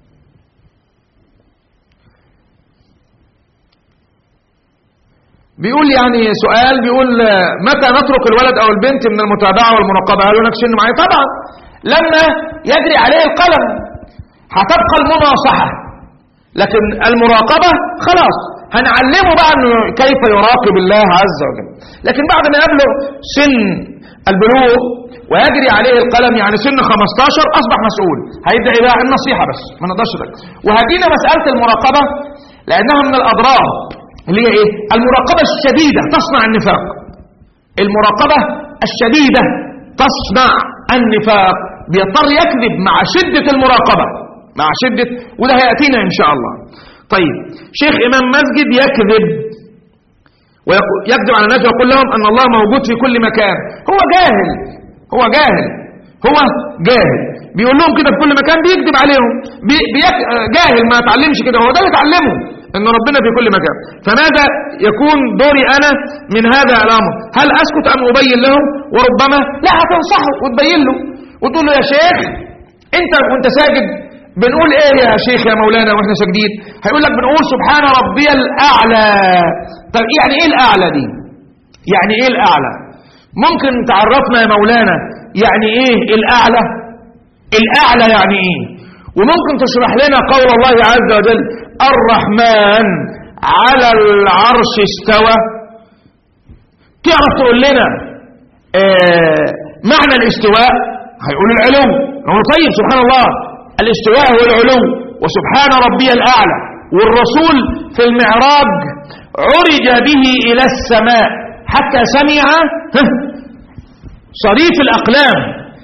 بيقول يعني سؤال بيقول آه، متى نترك الولد او البنت من المتابعه والمراقبه قالوا لك سن معين طبعا لما يجري عليه القلم هتبقى المناصحه لكن المراقبه خلاص هنعلمه بقى انه كيف يراقب الله عز وجل لكن بعد ما يبلغ سن البلوغ ويجري عليه القلم يعني سن 15 اصبح مسؤول هيدعي بقى النصيحه بس ما نقدرش ده وهدينا مساله المراقبه لانها من الاضرار اللي هي ايه المراقبه الشديده تصنع النفاق المراقبه الشديده تصنع النفاق بيضطر يكذب مع شده المراقبه مع شده وده هياتينا ان شاء الله طيب شيخ امام مسجد يكذب ويكذب على الناس ويقول لهم ان الله موجود في كل مكان هو جاهل هو جاهل هو جاهل بيقول لهم كده في كل مكان بيكذب عليهم بي بيك جاهل ما اتعلمش كده هو ده اللي اتعلمه ان ربنا في كل مكان فماذا يكون دوري انا من هذا الامر هل اسكت ام ابين له وربما لا هتنصحه وتبين له وتقول له يا شيخ انت وانت ساجد بنقول ايه يا شيخ يا مولانا واحنا ساجدين هيقول لك بنقول سبحان ربي الاعلى طب يعني ايه الاعلى دي يعني ايه الاعلى ممكن تعرفنا يا مولانا يعني ايه الاعلى الاعلى يعني ايه وممكن تشرح لنا قول الله عز وجل الرحمن على العرش استوى تعرف تقول لنا آه معنى الاستواء هيقول العلو نقول طيب سبحان الله الاستواء هو العلو وسبحان ربي الأعلى والرسول في المعراج عرج به إلى السماء حتى سمع صريف الأقلام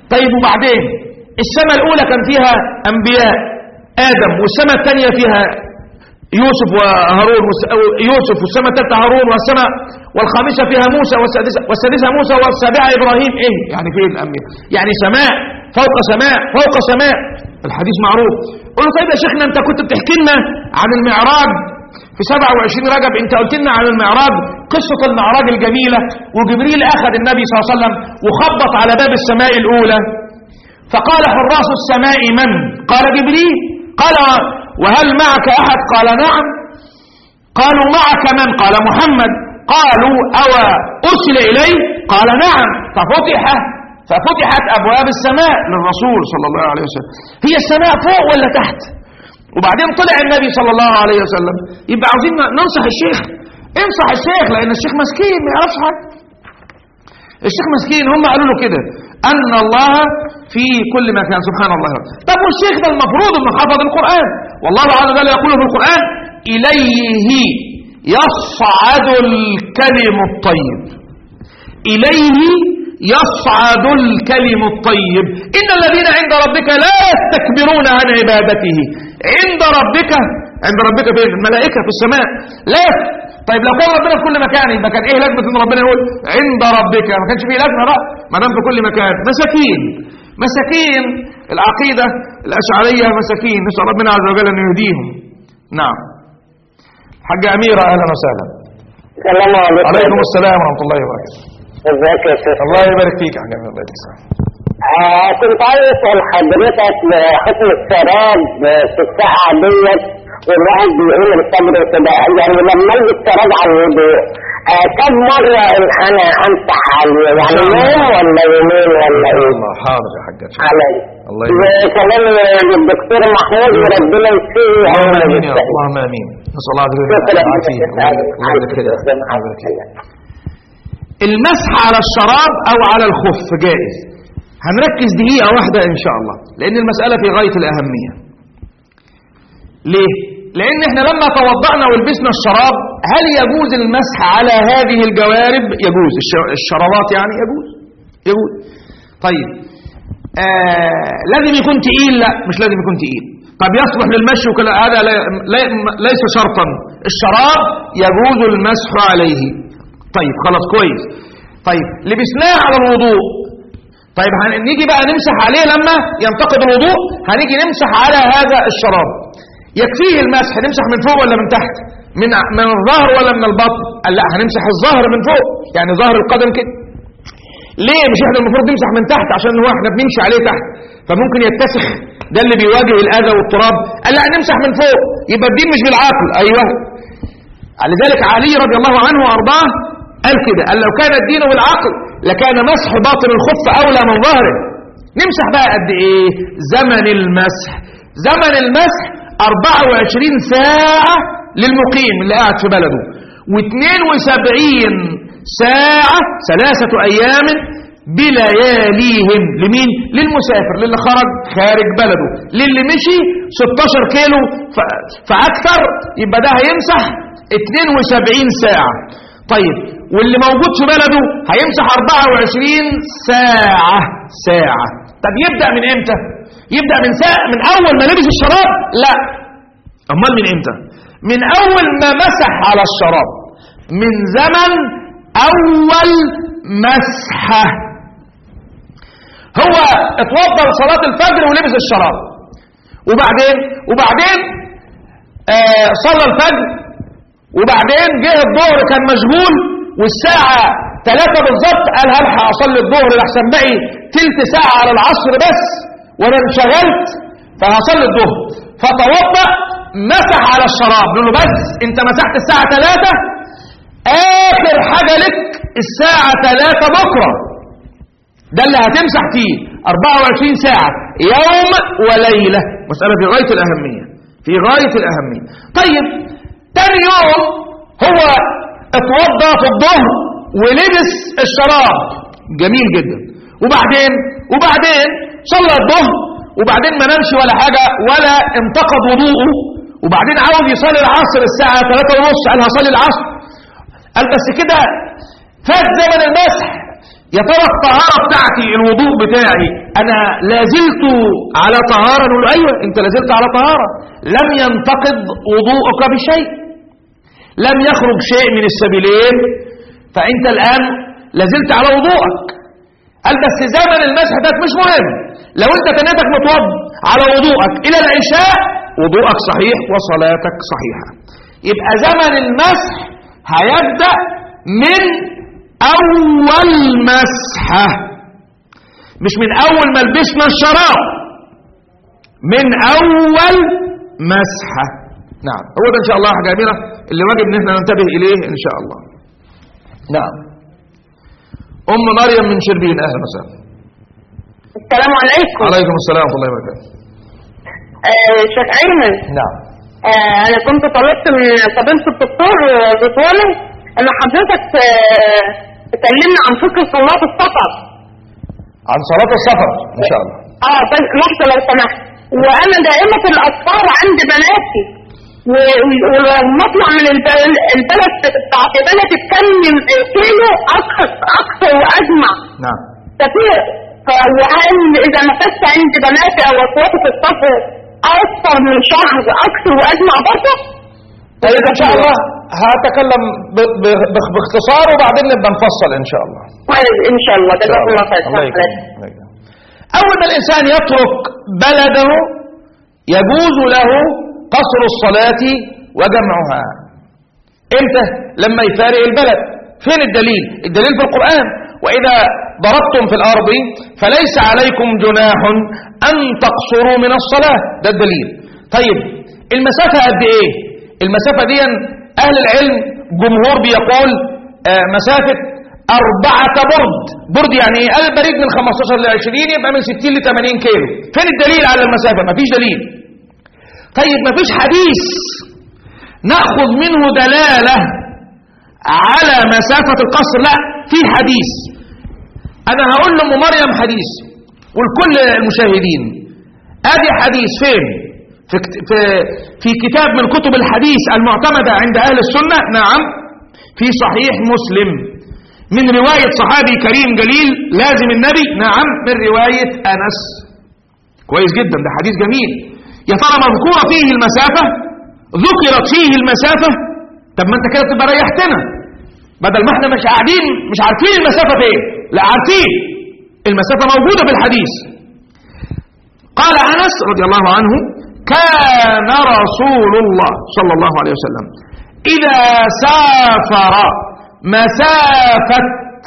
طيب وبعدين السماء الأولى كان فيها أنبياء آدم والسماء الثانية فيها يوسف وهارون والس- أو يوسف والسماء الثالثة هارون والسماء والخامسة فيها موسى والسادسة, والسادسة موسى والسابعة إبراهيم إيه يعني فين الأنبياء يعني سماء فوق سماء فوق سماء الحديث معروف قل له طيب يا شيخنا أنت كنت بتحكي لنا عن المعراج في 27 رجب انت قلت لنا عن المعراج قصة المعراج الجميلة وجبريل أخذ النبي صلى الله عليه وسلم وخبط على باب السماء الأولى فقال حراس السماء من قال جبريل قال وهل معك أحد قال نعم قالوا معك من قال محمد قالوا أو أرسل إليه قال نعم ففتح ففتحت أبواب السماء للرسول صلى الله عليه وسلم هي السماء فوق ولا تحت وبعدين طلع النبي صلى الله عليه وسلم يبقى عاوزين ننصح الشيخ انصح الشيخ لأن الشيخ مسكين ما يعرفش حاجة الشيخ مسكين هم قالوا له كده أن الله في كل مكان سبحان الله طب والشيخ ده المفروض انه حفظ القرآن والله عز وجل يقول في القرآن إليه يصعد الكلم الطيب إليه يصعد الكلم الطيب إن الذين عند ربك لا يستكبرون عن عبادته عند ربك عند ربك فين الملائكة في السماء لا طيب لو كان ربنا في كل مكان يبقى كان ايه لازمة ان ربنا يقول عند ربك ما كانش فيه لازمة بقى ما دام في كل مكان مساكين مساكين العقيدة الأشعرية مساكين نسأل ربنا عز وجل أن يهديهم نعم حاجة أميرة أهلا وسهلا السلام عليكم عليكم السلام ورحمة الله وبركاته ازيك يا شيخ الله يبارك فيك يا حاج أمير الله يجزاك آه كنت عايز اسال حضرتك حكم الشراب في الساعه ديت والواحد بيقول الصبر كده يعني لما يجي الشراب على الوضوء آه كم مره انا امسح عليه يعني يوم ولا يومين ولا ايه؟ الله حاضر يا حاج علي الله يبارك وكمان الدكتور محمود وربنا يشفيه اللهم أول امين يا رب بالسلامة. اللهم امين نسال الله عز وجل شكرا العافيه الله يبارك فيك الله يبارك فيك المسح على الشراب او على الخف جائز هنركز دقيقة واحدة ان شاء الله لان المسألة في غاية الاهمية ليه لان احنا لما توضأنا ولبسنا الشراب هل يجوز المسح على هذه الجوارب يجوز الش- الشرابات يعني يجوز يجوز طيب آه لازم يكون تقيل لا مش لازم يكون تقيل طب يصلح للمشي وكذا هذا لا لا ليس شرطا الشراب يجوز المسح عليه طيب خلاص كويس طيب لبسناه على الوضوء طيب هن- نيجي بقى نمسح عليه لما ينتقد الوضوء هنيجي نمسح على هذا الشراب يكفيه المسح نمسح من فوق ولا من تحت من من الظهر ولا من البطن قال لا هنمسح الظهر من فوق يعني ظهر القدم كده ليه مش احنا المفروض نمسح من تحت عشان هو احنا بنمشي عليه تحت فممكن يتسخ ده اللي بيواجه الاذى والتراب قال لا نمسح من فوق يبقى الدين مش بالعقل ايوه لذلك علي رضي الله عنه وارضاه قال كده قال لو كان الدين بالعقل لكان مسح باطن الخف اولى من ظهره نمسح بقى قد ايه زمن المسح زمن المسح 24 ساعة للمقيم اللي قاعد في بلده و72 ساعة ثلاثة أيام بلياليهم لمين؟ للمسافر للي خرج خارج بلده للي مشي 16 كيلو ف- فأكثر يبقى ده هيمسح 72 ساعة طيب واللي موجود في بلده هيمسح 24 ساعة ساعة طب يبدأ من امتى؟ يبدأ من ساعة من أول ما لبس الشراب؟ لا أمال من امتى؟ من أول ما مسح على الشراب من زمن أول مسحة هو اتوضى لصلاة الفجر ولبس الشراب وبعدين وبعدين آه صلى الفجر وبعدين جه الظهر كان مشغول والساعة ثلاثة بالظبط قال هلحق أصلي الظهر لحسن بقي تلت ساعة على العصر بس وأنا انشغلت فهصلي الظهر فتوضأ مسح على الشراب له بس أنت مسحت الساعة ثلاثة آخر حاجة لك الساعة ثلاثة بكرة ده اللي هتمسح فيه 24 ساعة يوم وليلة مسألة في غاية الأهمية في غاية الأهمية طيب تاني يوم هو اتوضى في الظهر ولبس الشراب جميل جدا وبعدين وبعدين صلى الظهر وبعدين ما نامش ولا حاجة ولا انتقض وضوءه وبعدين عاوز يصلي العصر الساعة 3 ونص قال هصلي العصر قال بس كده فات زمن المسح يا ترى الطهارة بتاعتي الوضوء بتاعي أنا لازلت على طهارة نقول له أيوة أنت لازلت على طهارة لم ينتقض وضوءك بشيء لم يخرج شيء من السبيلين فأنت الآن لازلت على وضوءك قال بس زمن المسح ده مش مهم لو أنت تنيتك متوض على وضوءك إلى العشاء وضوءك صحيح وصلاتك صحيحة يبقى زمن المسح هيبدأ من أول مسحة مش من أول ما لبسنا الشراب من أول مسحة نعم هو ده إن شاء الله حاجة جميلة اللي واجب إن احنا ننتبه إليه إن شاء الله نعم أم مريم من شربين أهلا وسهلا السلام عليكم عليكم السلام ورحمة الله وبركاته آه شيخ أيمن نعم آه أنا كنت طلبت من فضيلة الدكتور آه، بطولة إن حضرتك آه، تكلمنا عن فكرة صلاة السفر عن صلاة السفر إن شاء الله اه بس لحظة لو سمحت وانا دائمة الاسفار عند بناتي و- و- ولما اطلع من الب- البلد بتاعت بلد التاني كيلو اكثر اكثر واجمع نعم كتير ف- وهل اذا نفست عند بناتي او اخواتي في السفر اكثر من شهر اكثر واجمع برضه طيب إن شاء الله هتكلم ب- ب- ب- باختصار وبعدين نبقى نفصل إن شاء الله كويس ان شاء الله إن شاء جزاك الله الله. خير الله يكرمك. الله يكرمك. أول ما الإنسان يترك بلده يجوز له قصر الصلاة وجمعها إمتى؟ لما يفارق البلد فين الدليل؟ الدليل في القرآن وإذا ضربتم في الأرض فليس عليكم جناح أن تقصروا من الصلاة ده الدليل طيب المسافة قد إيه؟ المسافة دي أهل العلم جمهور بيقول آه، مسافة أربعة برد برد يعني إيه؟ قال البريد من 15 ل 20 يبقى من 60 ل 80 كيلو فين الدليل على المسافة؟ مفيش دليل طيب مفيش حديث نأخذ منه دلالة على مسافة القصر لا في حديث أنا هقول لأم مريم حديث ولكل المشاهدين أدي حديث فين في, كت- في, في كتاب من كتب الحديث المعتمدة عند أهل السنة نعم في صحيح مسلم من رواية صحابي كريم جليل لازم النبي نعم من رواية أنس كويس جدا ده حديث جميل يا ترى مذكورة فيه المسافة ذكرت فيه المسافة طب ما انت كده تبقى ريحتنا بدل ما احنا مش قاعدين مش عارفين المسافة فين لا عارفين المسافة موجودة في الحديث قال أنس رضي الله عنه كان رسول الله صلى الله عليه وسلم إذا سافر مسافة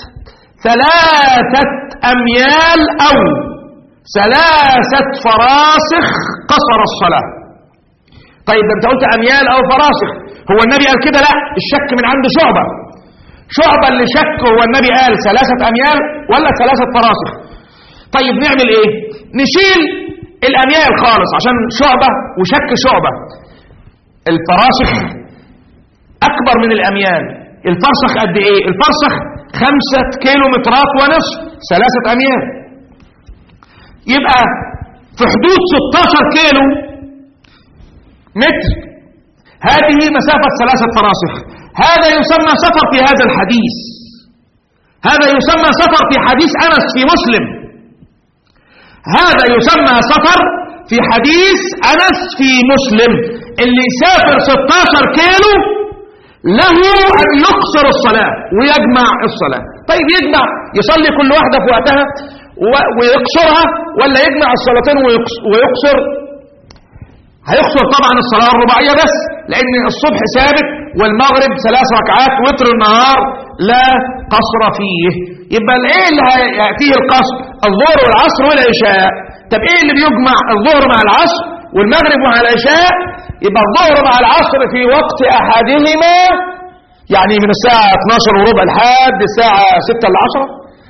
ثلاثة أميال أو ثلاثة فراسخ قصر الصلاة طيب ده انت قلت أميال أو فراسخ هو النبي قال كده لا الشك من عند شعبة شعبة اللي شك هو النبي قال ثلاثة أميال ولا ثلاثة فراسخ طيب نعمل ايه نشيل الأميال خالص عشان شعبة وشك شعبة الفراسخ أكبر من الأميال الفرسخ قد ايه الفرسخ خمسة كيلو مترات ونصف ثلاثة أميال يبقى في حدود 16 كيلو متر هذه مسافة ثلاثة فراسخ هذا يسمى سفر في هذا الحديث هذا يسمى سفر في حديث أنس في مسلم هذا يسمى سفر في حديث أنس في مسلم اللي يسافر 16 كيلو له أن يقصر الصلاة ويجمع الصلاة طيب يجمع يصلي كل واحدة في وقتها و- ويقصرها ولا يجمع الصلاتين ويقص- ويقصر هيقصر طبعا الصلاة الرباعية بس لأن الصبح ثابت والمغرب ثلاث ركعات وتر النهار لا قصر فيه يبقى الايه اللي هيأتيه القصر الظهر والعصر والعشاء طب ايه اللي بيجمع الظهر مع العصر والمغرب مع العشاء يبقى الظهر مع العصر في وقت أحدهما يعني من الساعة 12 وربع لحد الساعة 6 ل 10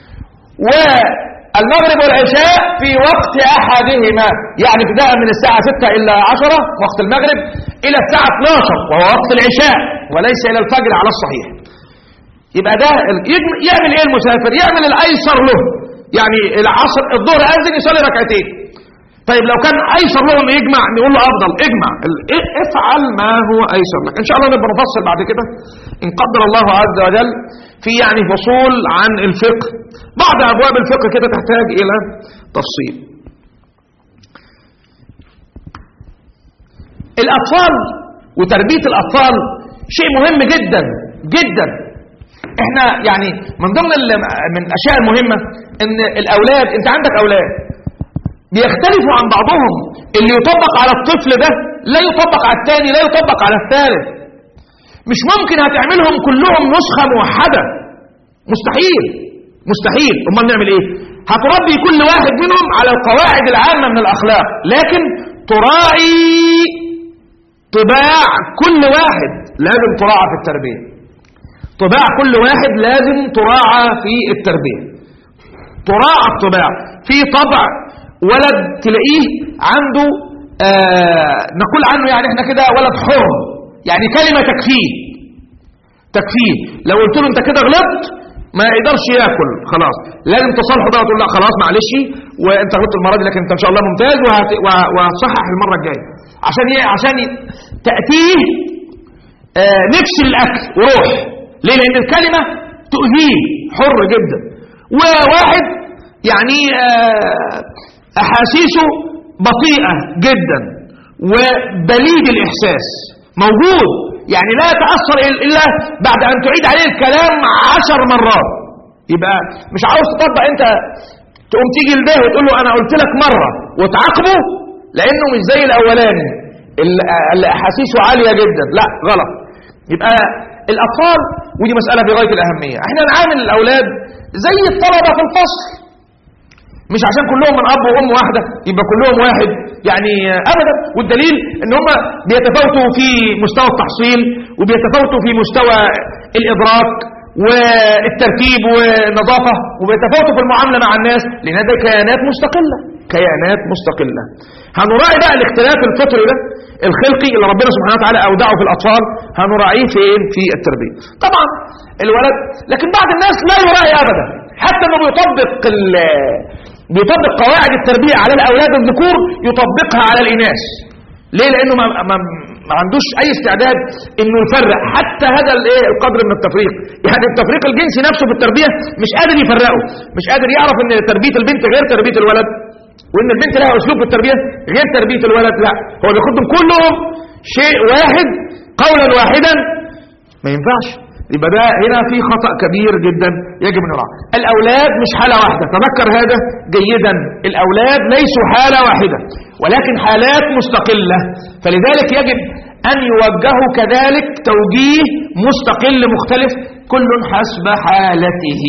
والمغرب والعشاء في وقت أحدهما يعني ابتداء من الساعة 6 إلى 10 وقت المغرب إلى الساعة 12 وهو وقت العشاء وليس إلى الفجر على الصحيح يبقى ده ال- يجم- يعمل ايه المسافر يعمل الايسر له يعني العصر الظهر اذن يصلي ركعتين طيب لو كان ايسر لهم يجمع نقول له افضل اجمع ال- ا- افعل ما هو ايسر لك ان شاء الله نبقى نفصل بعد كده ان قدر الله عز وجل في يعني فصول عن الفقه بعض ابواب الفقه كده تحتاج الى تفصيل الاطفال وتربيه الاطفال شيء مهم جدا جدا احنا يعني من ضمن ال- من الاشياء المهمه ان الاولاد انت عندك اولاد بيختلفوا عن بعضهم اللي يطبق على الطفل ده لا يطبق على الثاني لا يطبق على الثالث مش ممكن هتعملهم كلهم نسخه موحده مستحيل مستحيل امال نعمل ايه هتربي كل واحد منهم على القواعد العامه من الاخلاق لكن تراعي طباع كل واحد لازم تراعى في التربيه طباع كل واحد لازم تراعى في التربيه تراعى الطباع في طبع ولد تلاقيه عنده آه نقول عنه يعني احنا كده ولد حر يعني كلمة تكفيه تكفيه لو قلت له انت كده غلطت ما يقدرش ياكل خلاص لازم تصالحه بقى وتقول لا خلاص معلش وانت غلطت المره دي لكن انت ان شاء الله ممتاز وهت- وه- وهتصحح المره الجايه عشان ايه عشان ي- تاتيه آه نفس الاكل وروح ليه لان الكلمه تؤذيه حر جدا وواحد يعني آه احاسيسه بطيئه جدا وبليد الاحساس موجود يعني لا يتاثر الا بعد ان تعيد عليه الكلام عشر مرات يبقى مش عاوز تطبق انت تقوم تيجي لده وتقول له انا قلت لك مره وتعاقبه لانه مش زي الاولاني اللي اللي احاسيسه عاليه جدا لا غلط يبقى الاطفال ودي مساله في غايه الاهميه احنا نعامل الاولاد زي الطلبه في الفصل مش عشان كلهم من اب وام واحده يبقى كلهم واحد يعني ابدا والدليل ان هم بيتفاوتوا في مستوى التحصيل وبيتفاوتوا في مستوى الادراك والترتيب والنظافه وبيتفاوتوا في المعامله مع الناس لان ده كيانات مستقله كيانات مستقله هنراعي بقى الاختلاف الفطري ده الخلقي اللي ربنا سبحانه وتعالى اودعه في الاطفال هنراعيه فين في التربيه طبعا الولد لكن بعض الناس لا يراعي ابدا حتى انه بيطبق ال- بيطبق قواعد التربيه على الاولاد الذكور يطبقها على الاناث ليه لانه ما, ما, ما عندوش اي استعداد انه يفرق حتى هذا الايه القدر من التفريق يعني التفريق الجنسي نفسه في التربيه مش قادر يفرقه مش قادر يعرف ان تربيه البنت غير تربيه الولد وان البنت لها اسلوب في التربيه غير تربيه الولد لا هو بياخدهم كلهم شيء واحد قولا واحدا ما ينفعش يبقى ده هنا في خطأ كبير جدا يجب ان نراعيه الاولاد مش حالة واحدة تذكر هذا جيدا الاولاد ليسوا حالة واحدة ولكن حالات مستقلة فلذلك يجب ان يوجهوا كذلك توجيه مستقل مختلف كل حسب حالته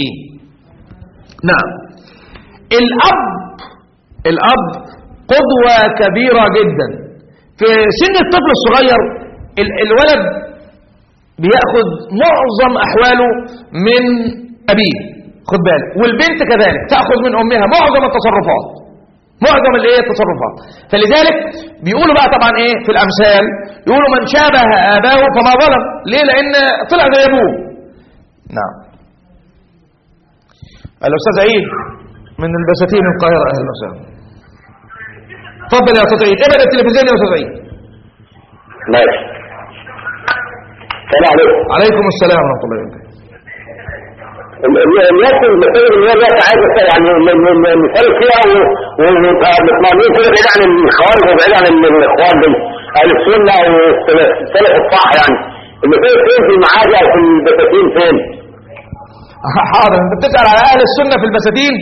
نعم الاب الاب قدوة كبيرة جدا في سن الطفل الصغير ال- الولد بياخذ معظم احواله من ابيه خد بالك والبنت كذلك تاخذ من امها معظم التصرفات معظم الايه التصرفات فلذلك بيقولوا بقى طبعا ايه في الامثال يقولوا من شابه اباه فما ظلم ليه لان طلع زي ابوه نعم الاستاذ عيد من البساتين القاهره اهلا وسهلا اتفضل يا استاذ عيد ابعد التلفزيون يا استاذ عيد ماشي السلام عليكم عليكم السلام ورحمه الله وبركاته ال- ال- الناس المسائل اللي هي الناس عايزه يعني مثال فيها ونبقى مطمئنين كده بعيد عن الخوارج وبعيد عن ال- الاخوان دي اهل السنه والسلف الصح يعني المسائل فين في المعادي او في البساتين فين؟ حاضر انت بتسأل على اهل السنة في البساتين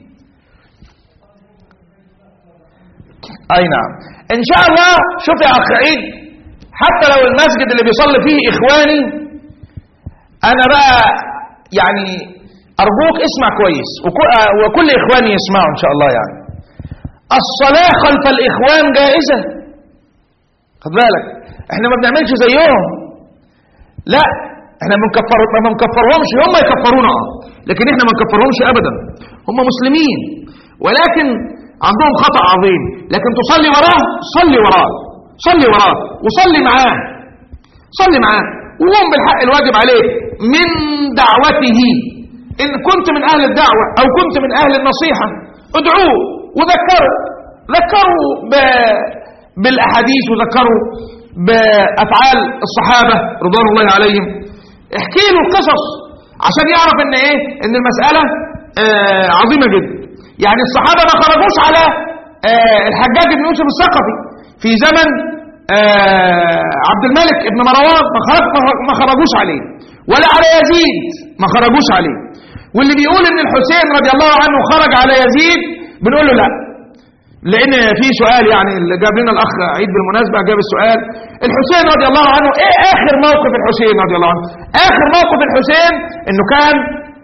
اي نعم ان شاء الله شوف يا اخ عيد حتى لو المسجد اللي بيصلي فيه اخواني انا بقى يعني ارجوك اسمع كويس وكل, وكل اخواني يسمعوا ان شاء الله يعني الصلاة خلف الاخوان جائزة خد بالك احنا ما بنعملش زيهم لا احنا بنكفر ما بنكفرهمش هم يكفرونا اه لكن احنا ما نكفرهمش ابدا هم مسلمين ولكن عندهم خطأ عظيم لكن تصلي وراه صلي وراه صلي وراه وصلي معاه صلي معاه وقوم بالحق الواجب عليك من دعوته ان كنت من اهل الدعوة او كنت من اهل النصيحة ادعوه وذكره ذكروا ب- بالاحاديث وذكروا بافعال الصحابه رضوان الله عليهم احكي له القصص عشان يعرف ان ايه ان المساله آه عظيمه جدا يعني الصحابه ما خرجوش على آه الحجاج بن يوسف الثقفي في زمن آه عبد الملك بن مروان ما خرج ما خرجوش عليه ولا على يزيد ما خرجوش عليه واللي بيقول ان الحسين رضي الله عنه خرج على يزيد بنقول له لا لان في سؤال يعني اللي جاب لنا الاخ عيد بالمناسبه جاب السؤال الحسين رضي الله عنه ايه اخر موقف الحسين رضي الله عنه اخر موقف الحسين انه كان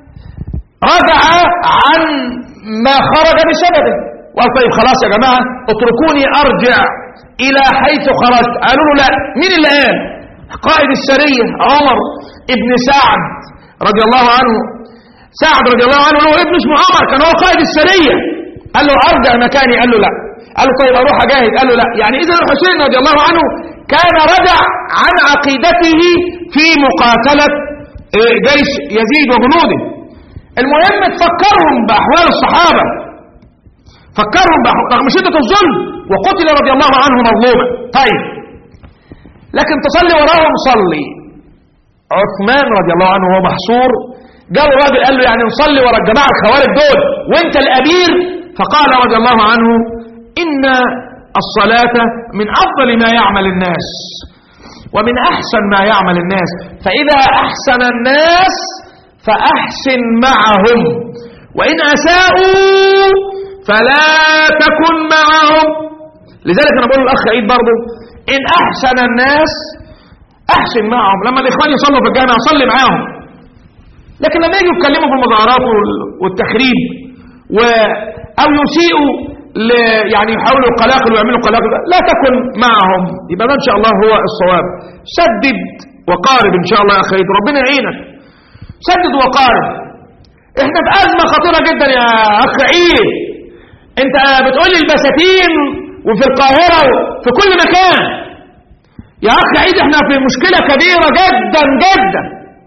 رجع عن ما خرج بسببه وقال طيب خلاص يا جماعه اتركوني ارجع الى حيث خرجت قالوا له لا مين اللي قال قائد السريه عمر ابن سعد رضي الله عنه سعد رضي الله عنه له ابن اسمه عمر كان هو قائد السريه قال له ارجع مكاني قال له لا قال له طيب اروح اجاهد قال له لا يعني اذا الحسين رضي الله عنه كان رجع عن عقيدته في مقاتله إيه، جيش يزيد وجنوده المهم تفكرهم باحوال الصحابه فكرهم بأحوال رغم شده الظلم وقتل رضي الله عنه مظلوما طيب لكن تصلي وراهم صلي عثمان رضي الله عنه وهو محصور جاء الراجل قال له يعني نصلي ورا الجماعه الخوارج دول وانت الامير فقال رضي الله عنه ان الصلاه من افضل ما يعمل الناس ومن احسن ما يعمل الناس فاذا احسن الناس فاحسن معهم وان اساءوا فلا تكن معهم لذلك انا بقول للاخ عيد برضه ان احسن الناس احسن معهم لما الاخوان يصلوا في الجامع صلي معاهم لكن لما يجوا يتكلموا في المظاهرات وال- والتخريب و او يسيئوا ل... يعني يحاولوا القلاقل ويعملوا قلاقل لا تكن معهم يبقى ده ان شاء الله هو الصواب سدد وقارب ان شاء الله يا اخي ربنا يعينك سدد وقارب احنا في ازمه خطيره جدا يا اخ عيد انت بتقول لي البساتين وفي القاهره وفي كل مكان يا اخ عيد احنا في مشكله كبيره جدا جدا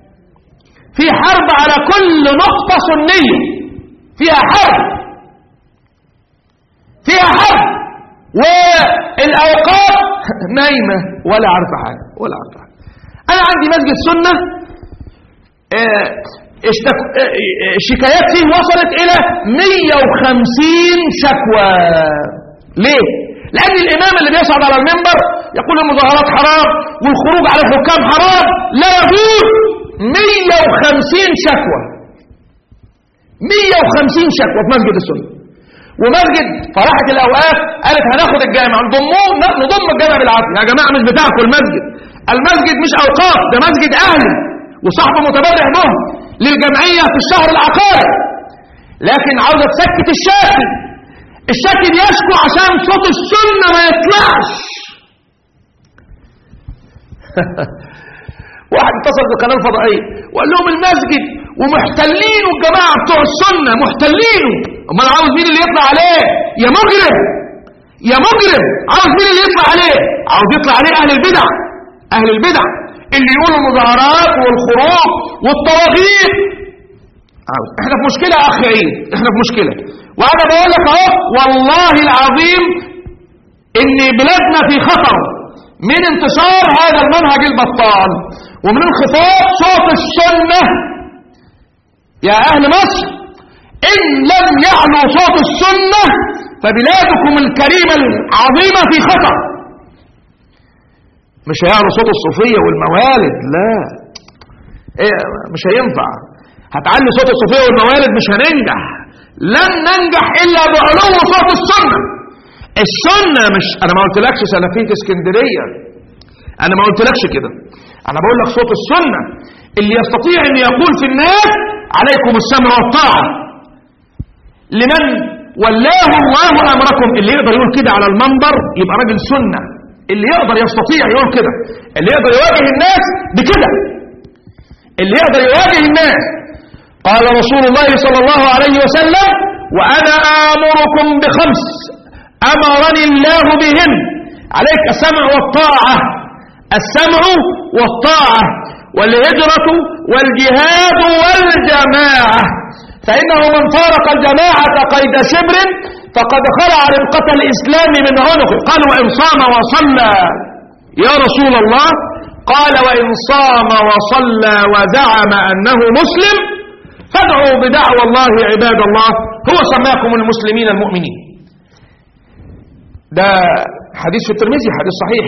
في حرب على كل نقطة سنية فيها حرب فيها حرب والأوقات نايمة ولا عارفة حاجة ولا عارفة حاجة أنا عندي مسجد سنة آه، اشتك... آه، آه، الشكايات فيه وصلت إلى 150 شكوى ليه؟ لأن الإمام اللي بيصعد على المنبر يقول المظاهرات حرام والخروج على الحكام حرام لا يجوز 150 شكوى 150 شكوى في مسجد السنة ومسجد فرحة الأوقاف قالت هناخد الجامع نضموه ن- نضم الجامع بالعافية يا جماعة مش بتاعكم المسجد المسجد مش أوقاف ده مسجد أهلي وصاحبه متبرع به للجمعية في الشهر العقاري لكن عاوزة تسكت الشاكي الشاكي بيشكو عشان صوت السنة ما يطلعش واحد اتصل بالقناه الفضائيه وقال لهم المسجد ومحتلينه الجماعه بتوع السنه محتلينه امال عاوز مين اللي يطلع عليه يا مجرم يا مجرم عاوز مين اللي يطلع عليه عاوز يطلع عليه اهل البدع اهل البدع اللي يقولوا المظاهرات والخروج والطواغيت عاوز احنا في مشكله يا اخ عيد احنا في مشكله وانا بقول لك اهو والله العظيم ان بلادنا في خطر من انتشار هذا المنهج البطال ومن انخفاض صوت السنة يا اهل مصر ان لم يعلو صوت السنة فبلادكم الكريمة العظيمة في خطر مش هيعلو صوت الصوفية والموالد لا إيه مش هينفع هتعلي صوت الصوفية والموالد مش هننجح لن ننجح الا بعلو صوت السنه السنة مش أنا ما قلتلكش سلفية اسكندرية أنا ما قلتلكش كده أنا بقول لك صوت السنة اللي يستطيع أن يقول في الناس عليكم السمع والطاعة لمن ولاه الله أمركم اللي يقدر يقول كده على المنبر يبقى راجل سنة اللي يقدر يستطيع يقول كده اللي يقدر يواجه الناس بكده اللي يقدر يواجه الناس قال رسول الله صلى الله عليه وسلم وأنا آمركم بخمس أمرني الله بهن عليك السمع والطاعة السمع والطاعة والهجرة والجهاد والجماعة فإنه من فارق الجماعة قيد شبر فقد خلع ربقة الإسلام من عنقه قال وإن صام وصلى يا رسول الله قال وإن صام وصلى ودعم أنه مسلم فادعوا بدعوى الله عباد الله هو سماكم المسلمين المؤمنين ده حديث في الترمذي حديث صحيح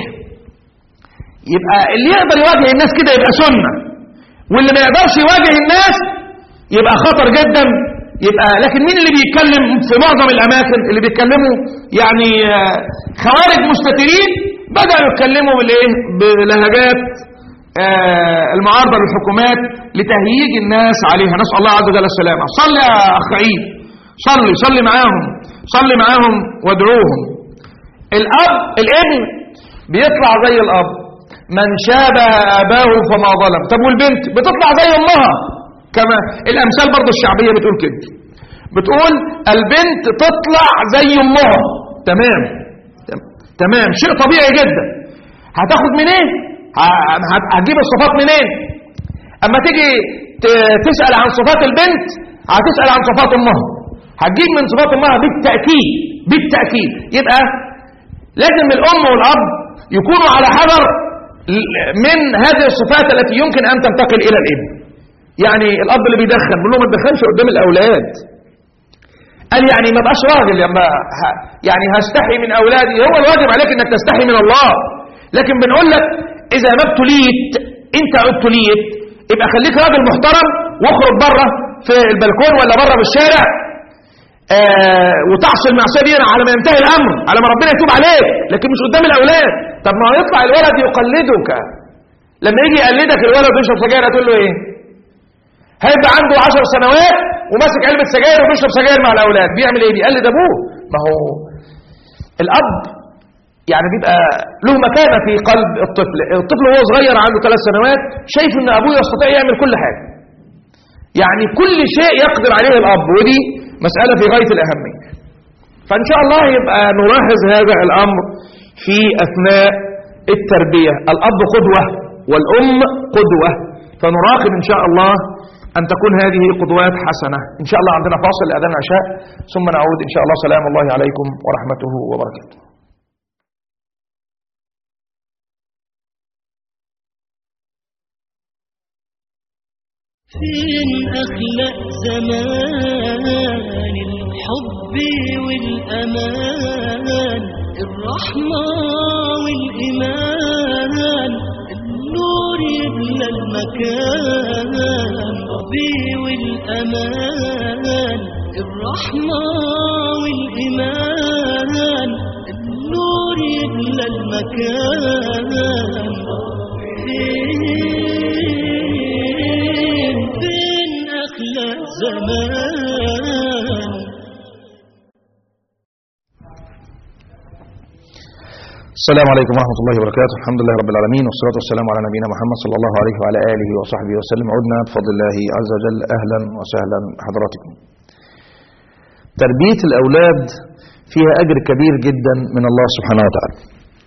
يبقى اللي يقدر يواجه الناس كده يبقى سنة واللي ما يقدرش يواجه الناس يبقى خطر جدا يبقى لكن مين اللي بيتكلم في معظم الاماكن اللي بيتكلموا يعني آه، خوارج مستترين بدأوا يتكلموا بالايه بلهجات آه، المعارضة للحكومات لتهييج الناس عليها نسأل الله عز وجل السلامة صلي يا أخ عيد صلي صلي معاهم صلي معاهم وادعوهم الأب الابن بيطلع زي الأب من شابه أباه فما ظلم طب والبنت بتطلع زي أمها كما الأمثال برضو الشعبية بتقول كده بتقول البنت تطلع زي أمها تمام تمام شيء طبيعي جدا هتاخد منين ه- هت- هتجيب الصفات منين اما تيجي ت- تسأل عن صفات البنت هتسأل عن صفات امها هتجيب من صفات امها بالتأكيد بالتأكيد يبقى لازم الام والاب يكونوا على حذر ل- من هذه الصفات التي يمكن ان تنتقل الى الابن يعني الاب اللي بيدخن بيقول له ما تدخنش قدام الاولاد قال يعني ما بقاش راجل لما ه- يعني هستحي من اولادي هو الواجب عليك انك تستحي من الله لكن بنقول لك اذا ما ابتليت انت ابتليت يبقى خليك راجل محترم واخرج بره في البلكون ولا بره في الشارع آه وتعصي المعصيه دي على ما ينتهي الامر على ما ربنا يتوب عليك لكن مش قدام الاولاد طب ما هو يطلع الولد يقلدك لما يجي يقلدك الولد يشرب سجاير هتقول له ايه هيبقى عنده عشر سنوات وماسك علبة سجاير وبيشرب سجاير مع الأولاد بيعمل إيه؟ بيقلد أبوه ما هو الأب يعني بيبقى له مكانة في قلب الطفل الطفل وهو صغير عنده ثلاث سنوات شايف إن أبوه يستطيع يعمل كل حاجة يعني كل شيء يقدر عليه الأب ودي مسألة في غاية الأهمية فإن شاء الله يبقى نلاحظ هذا الأمر في أثناء التربية الأب قدوة والأم قدوة فنراقب إن شاء الله أن تكون هذه قدوات حسنة إن شاء الله عندنا فاصل لأذان العشاء ثم نعود إن شاء الله سلام الله عليكم ورحمته وبركاته فين أخلاق زمان الحب والأمان الرحمة والإيمان النور يملى المكان ربي والأمان الرحمة والإيمان النور يملى المكان فين فين أخلاق زمان السلام عليكم ورحمة الله وبركاته الحمد لله رب العالمين والصلاة والسلام على نبينا محمد صلى الله عليه وعلى آله وصحبه وسلم عدنا بفضل الله عز وجل أهلا وسهلا حضراتكم تربية الأولاد فيها أجر كبير جدا من الله سبحانه وتعالى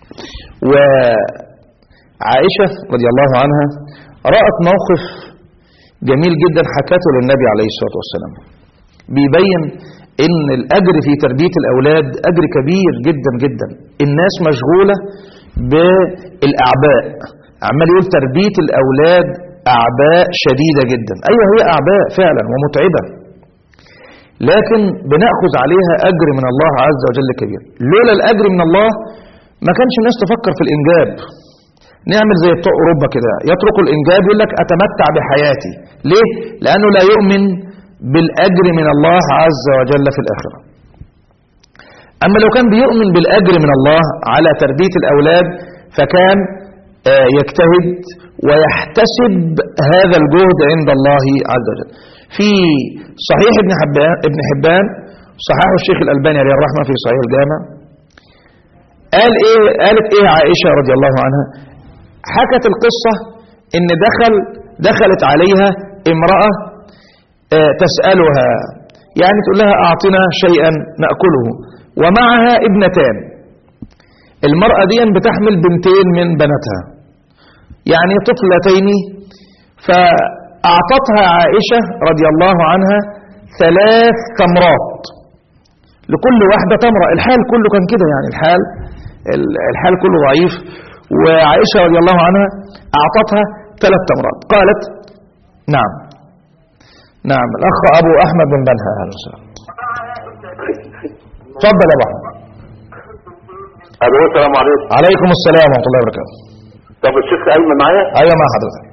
وعائشة رضي الله عنها رأت موقف جميل جدا حكته للنبي عليه الصلاة والسلام بيبين ان الاجر في تربية الاولاد اجر كبير جدا جدا الناس مشغولة بالاعباء عمال يقول تربية الاولاد اعباء شديدة جدا ايوه هي اعباء فعلا ومتعبة لكن بنأخذ عليها اجر من الله عز وجل كبير لولا الاجر من الله ما كانش الناس تفكر في الانجاب نعمل زي بتوع اوروبا كده يتركوا الانجاب يقول لك اتمتع بحياتي ليه لانه لا يؤمن بالاجر من الله عز وجل في الاخره اما لو كان بيؤمن بالاجر من الله على تربيه الاولاد فكان آه، يجتهد ويحتسب هذا الجهد عند الله عز وجل في صحيح ابن حبان ابن حبان صححه الشيخ الالباني عليه الرحمه في صحيح الجامع قال ايه قالت ايه عائشه رضي الله عنها حكت القصة ان دخل دخلت عليها امرأة آه، تسألها يعني تقول لها اعطنا شيئا نأكله ومعها ابنتان المرأة دي بتحمل بنتين من بناتها يعني طفلتين فأعطتها عائشة رضي الله عنها ثلاث تمرات لكل واحدة تمرة الحال كله كان كده يعني الحال الحال كله ضعيف وعائشة رضي الله عنها أعطتها ثلاث تمرات قالت نعم نعم الأخ أبو أحمد بن بنها أهلا وسهلا تفضل يا أبو أحمد الو السلام عليكم عليكم السلام ورحمة الله وبركاته طب الشيخ ايمن معايا أيوة مع حضرتك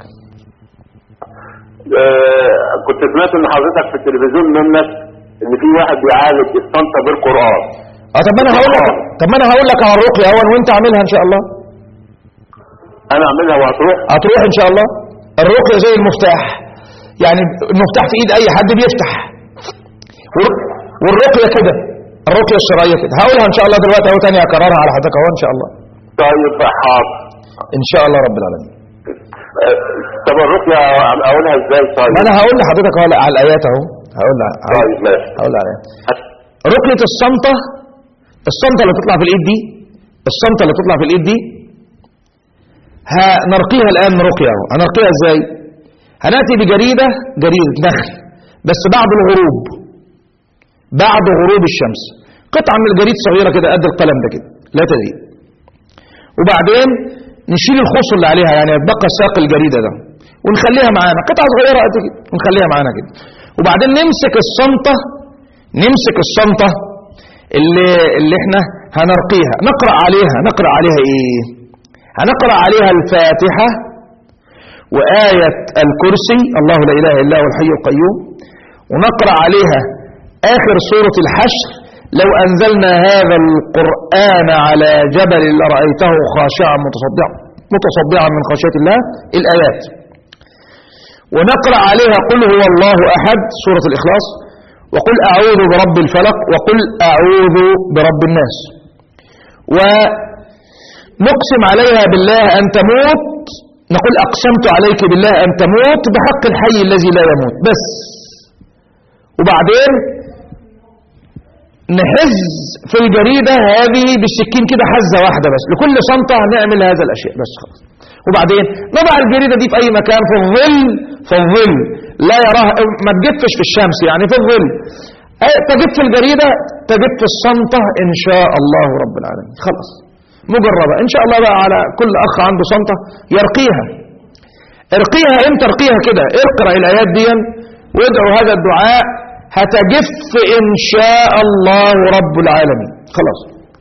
آه كنت سمعت ان حضرتك في التلفزيون منك ان في واحد بيعالج الصنطة بالقرآن اه طب ما انا هقول لك طب ما انا هقول لك على الرقية اهون وانت اعملها ان شاء الله انا اعملها وهتروح هتروح ان شاء الله الرقية زي المفتاح يعني المفتاح في ايد اي حد بيفتح والر- والرقية كده الرقية الشرعية كده هقولها ان شاء الله دلوقتي اهو تاني هكررها على حضرتك اهو ان شاء الله طيب حاضر ان شاء الله رب العالمين آه طب الرقية اقولها ازاي طيب ما انا هقول لحضرتك اهو على الايات اهو هقول لها طيب ماشي هقول على الآيات. رقية الصمتة الصمتة اللي تطلع في الايد دي الصمتة اللي تطلع في الايد دي هنرقيها الان رقية اهو هنرقيها ازاي هناتي بجريدة جريدة نخل بس بعد الغروب بعد غروب الشمس قطعة من الجريد صغيرة كده قد القلم ده كده لا تزيد وبعدين نشيل الخص اللي عليها يعني يتبقى ساق الجريدة ده ونخليها معانا قطعة صغيرة قد كده ونخليها معانا كده وبعدين نمسك الصمتة نمسك الصمتة اللي, اللي احنا هنرقيها نقرأ عليها نقرأ عليها ايه هنقرأ عليها الفاتحة وآية الكرسي الله لا إله إلا هو الحي القيوم ونقرأ عليها آخر سورة الحشر لو أنزلنا هذا القرآن على جبل لرأيته خاشعا متصدعا متصدعا من خشية الله الآيات ونقرأ عليها قل هو الله أحد سورة الإخلاص وقل أعوذ برب الفلق وقل أعوذ برب الناس ونقسم عليها بالله أن تموت نقول أقسمت عليك بالله أن تموت بحق الحي الذي لا يموت بس وبعدين نحز في الجريدة هذه بالسكين كده حزة واحدة بس لكل صمتة هنعمل هذا الأشياء بس خلاص وبعدين نضع الجريدة دي في أي مكان في الظل في الظل لا يراها ما تجفش في الشمس يعني في الظل أي- تجف الجريدة تجف الصمتة إن شاء الله رب العالمين خلاص مجربة إن شاء الله بقى على كل أخ عنده صمتة يرقيها ارقيها امتى ارقيها كده اقرأ الآيات دي وادعوا هذا الدعاء هتجف إن شاء الله رب العالمين خلاص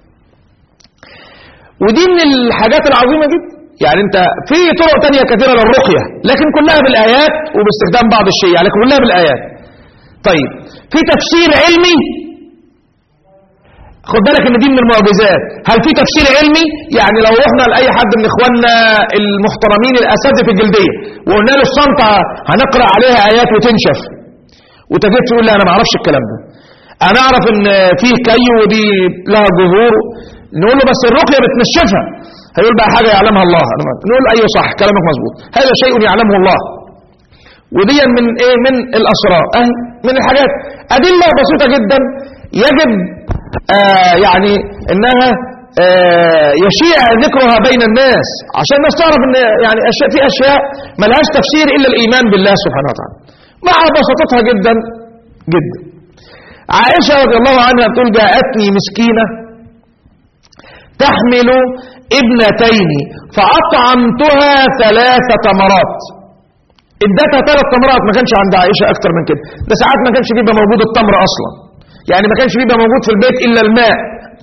ودي من الحاجات العظيمة جدا يعني انت في طرق تانية كثيرة للرقية لكن كلها بالآيات وباستخدام بعض الشيء يعني كلها بالآيات طيب في تفسير علمي خد بالك ان دي من المعجزات هل في تفسير علمي يعني لو رحنا لاي حد من اخواننا المحترمين الاساتذه في الجلديه وقلنا له الصمتة هنقرا عليها ايات وتنشف وتجد تقول لي انا ما اعرفش الكلام ده انا اعرف ان في كي ودي لها جذور نقول له بس الرقيه بتنشفها هيقول بقى حاجه يعلمها الله أنا ما- نقول له ايوه صح كلامك مظبوط هذا شيء يعلمه الله ودي من ايه من الاسرار اهي من الحاجات ادله بسيطه جدا يجب آه يعني انها آه يشيع ذكرها بين الناس عشان الناس تعرف ان يعني اشياء في اشياء ملهاش تفسير الا الايمان بالله سبحانه وتعالى مع بساطتها جدا جدا عائشه رضي الله عنها بتقول جاءتني مسكينه تحمل ابنتين فاطعمتها ثلاث تمرات ادتها ثلاث تمرات ما كانش عند عائشه اكتر من كده ده ساعات ما كانش بيبقى موجود التمر اصلا يعني ما كانش بيبقى موجود في البيت الا الماء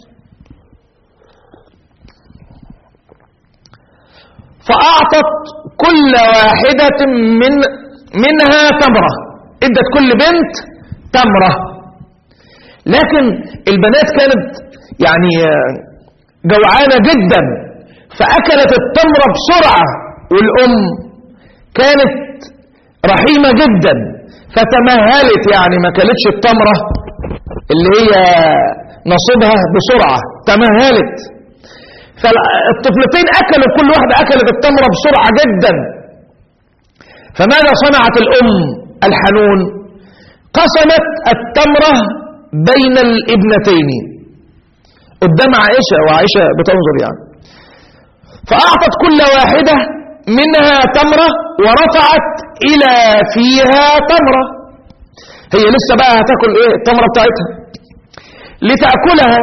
فاعطت كل واحده من منها تمره ادت كل بنت تمره لكن البنات كانت يعني آه، جوعانه جدا فاكلت التمره بسرعه والام كانت رحيمة جدا فتمهلت يعني ما كلتش التمرة اللي هي نصيبها بسرعة تمهلت فالطفلتين أكلوا كل واحدة أكلت التمرة بسرعة جدا فماذا صنعت الأم الحنون قسمت التمرة بين الابنتين قدام عائشة وعائشة بتنظر يعني فأعطت كل واحدة منها تمرة ورفعت إلى فيها تمرة هي لسه بقى هتاكل إيه التمرة بتاعتها لتأكلها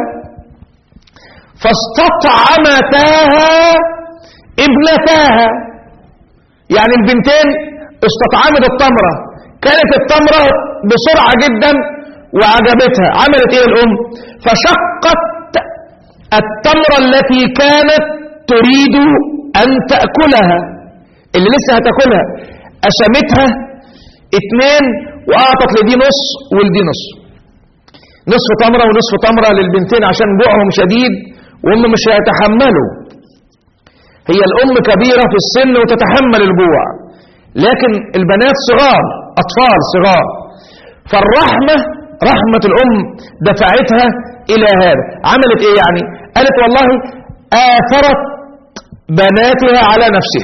فاستطعمتاها ابنتاها يعني البنتين استطعمت التمرة كانت التمرة بسرعة جدا وعجبتها عملت ايه الام فشقت التمرة التي كانت تريد ان تأكلها اللي لسه هتاكلها قسمتها اتنين واعطت لدي نص ولدي نص نصف تمرة ونصف تمرة للبنتين عشان جوعهم شديد وهم مش هيتحملوا هي الأم كبيرة في السن وتتحمل الجوع لكن البنات صغار أطفال صغار فالرحمة رحمة الأم دفعتها إلى هذا عملت إيه يعني قالت والله آثرت بناتها على نفسها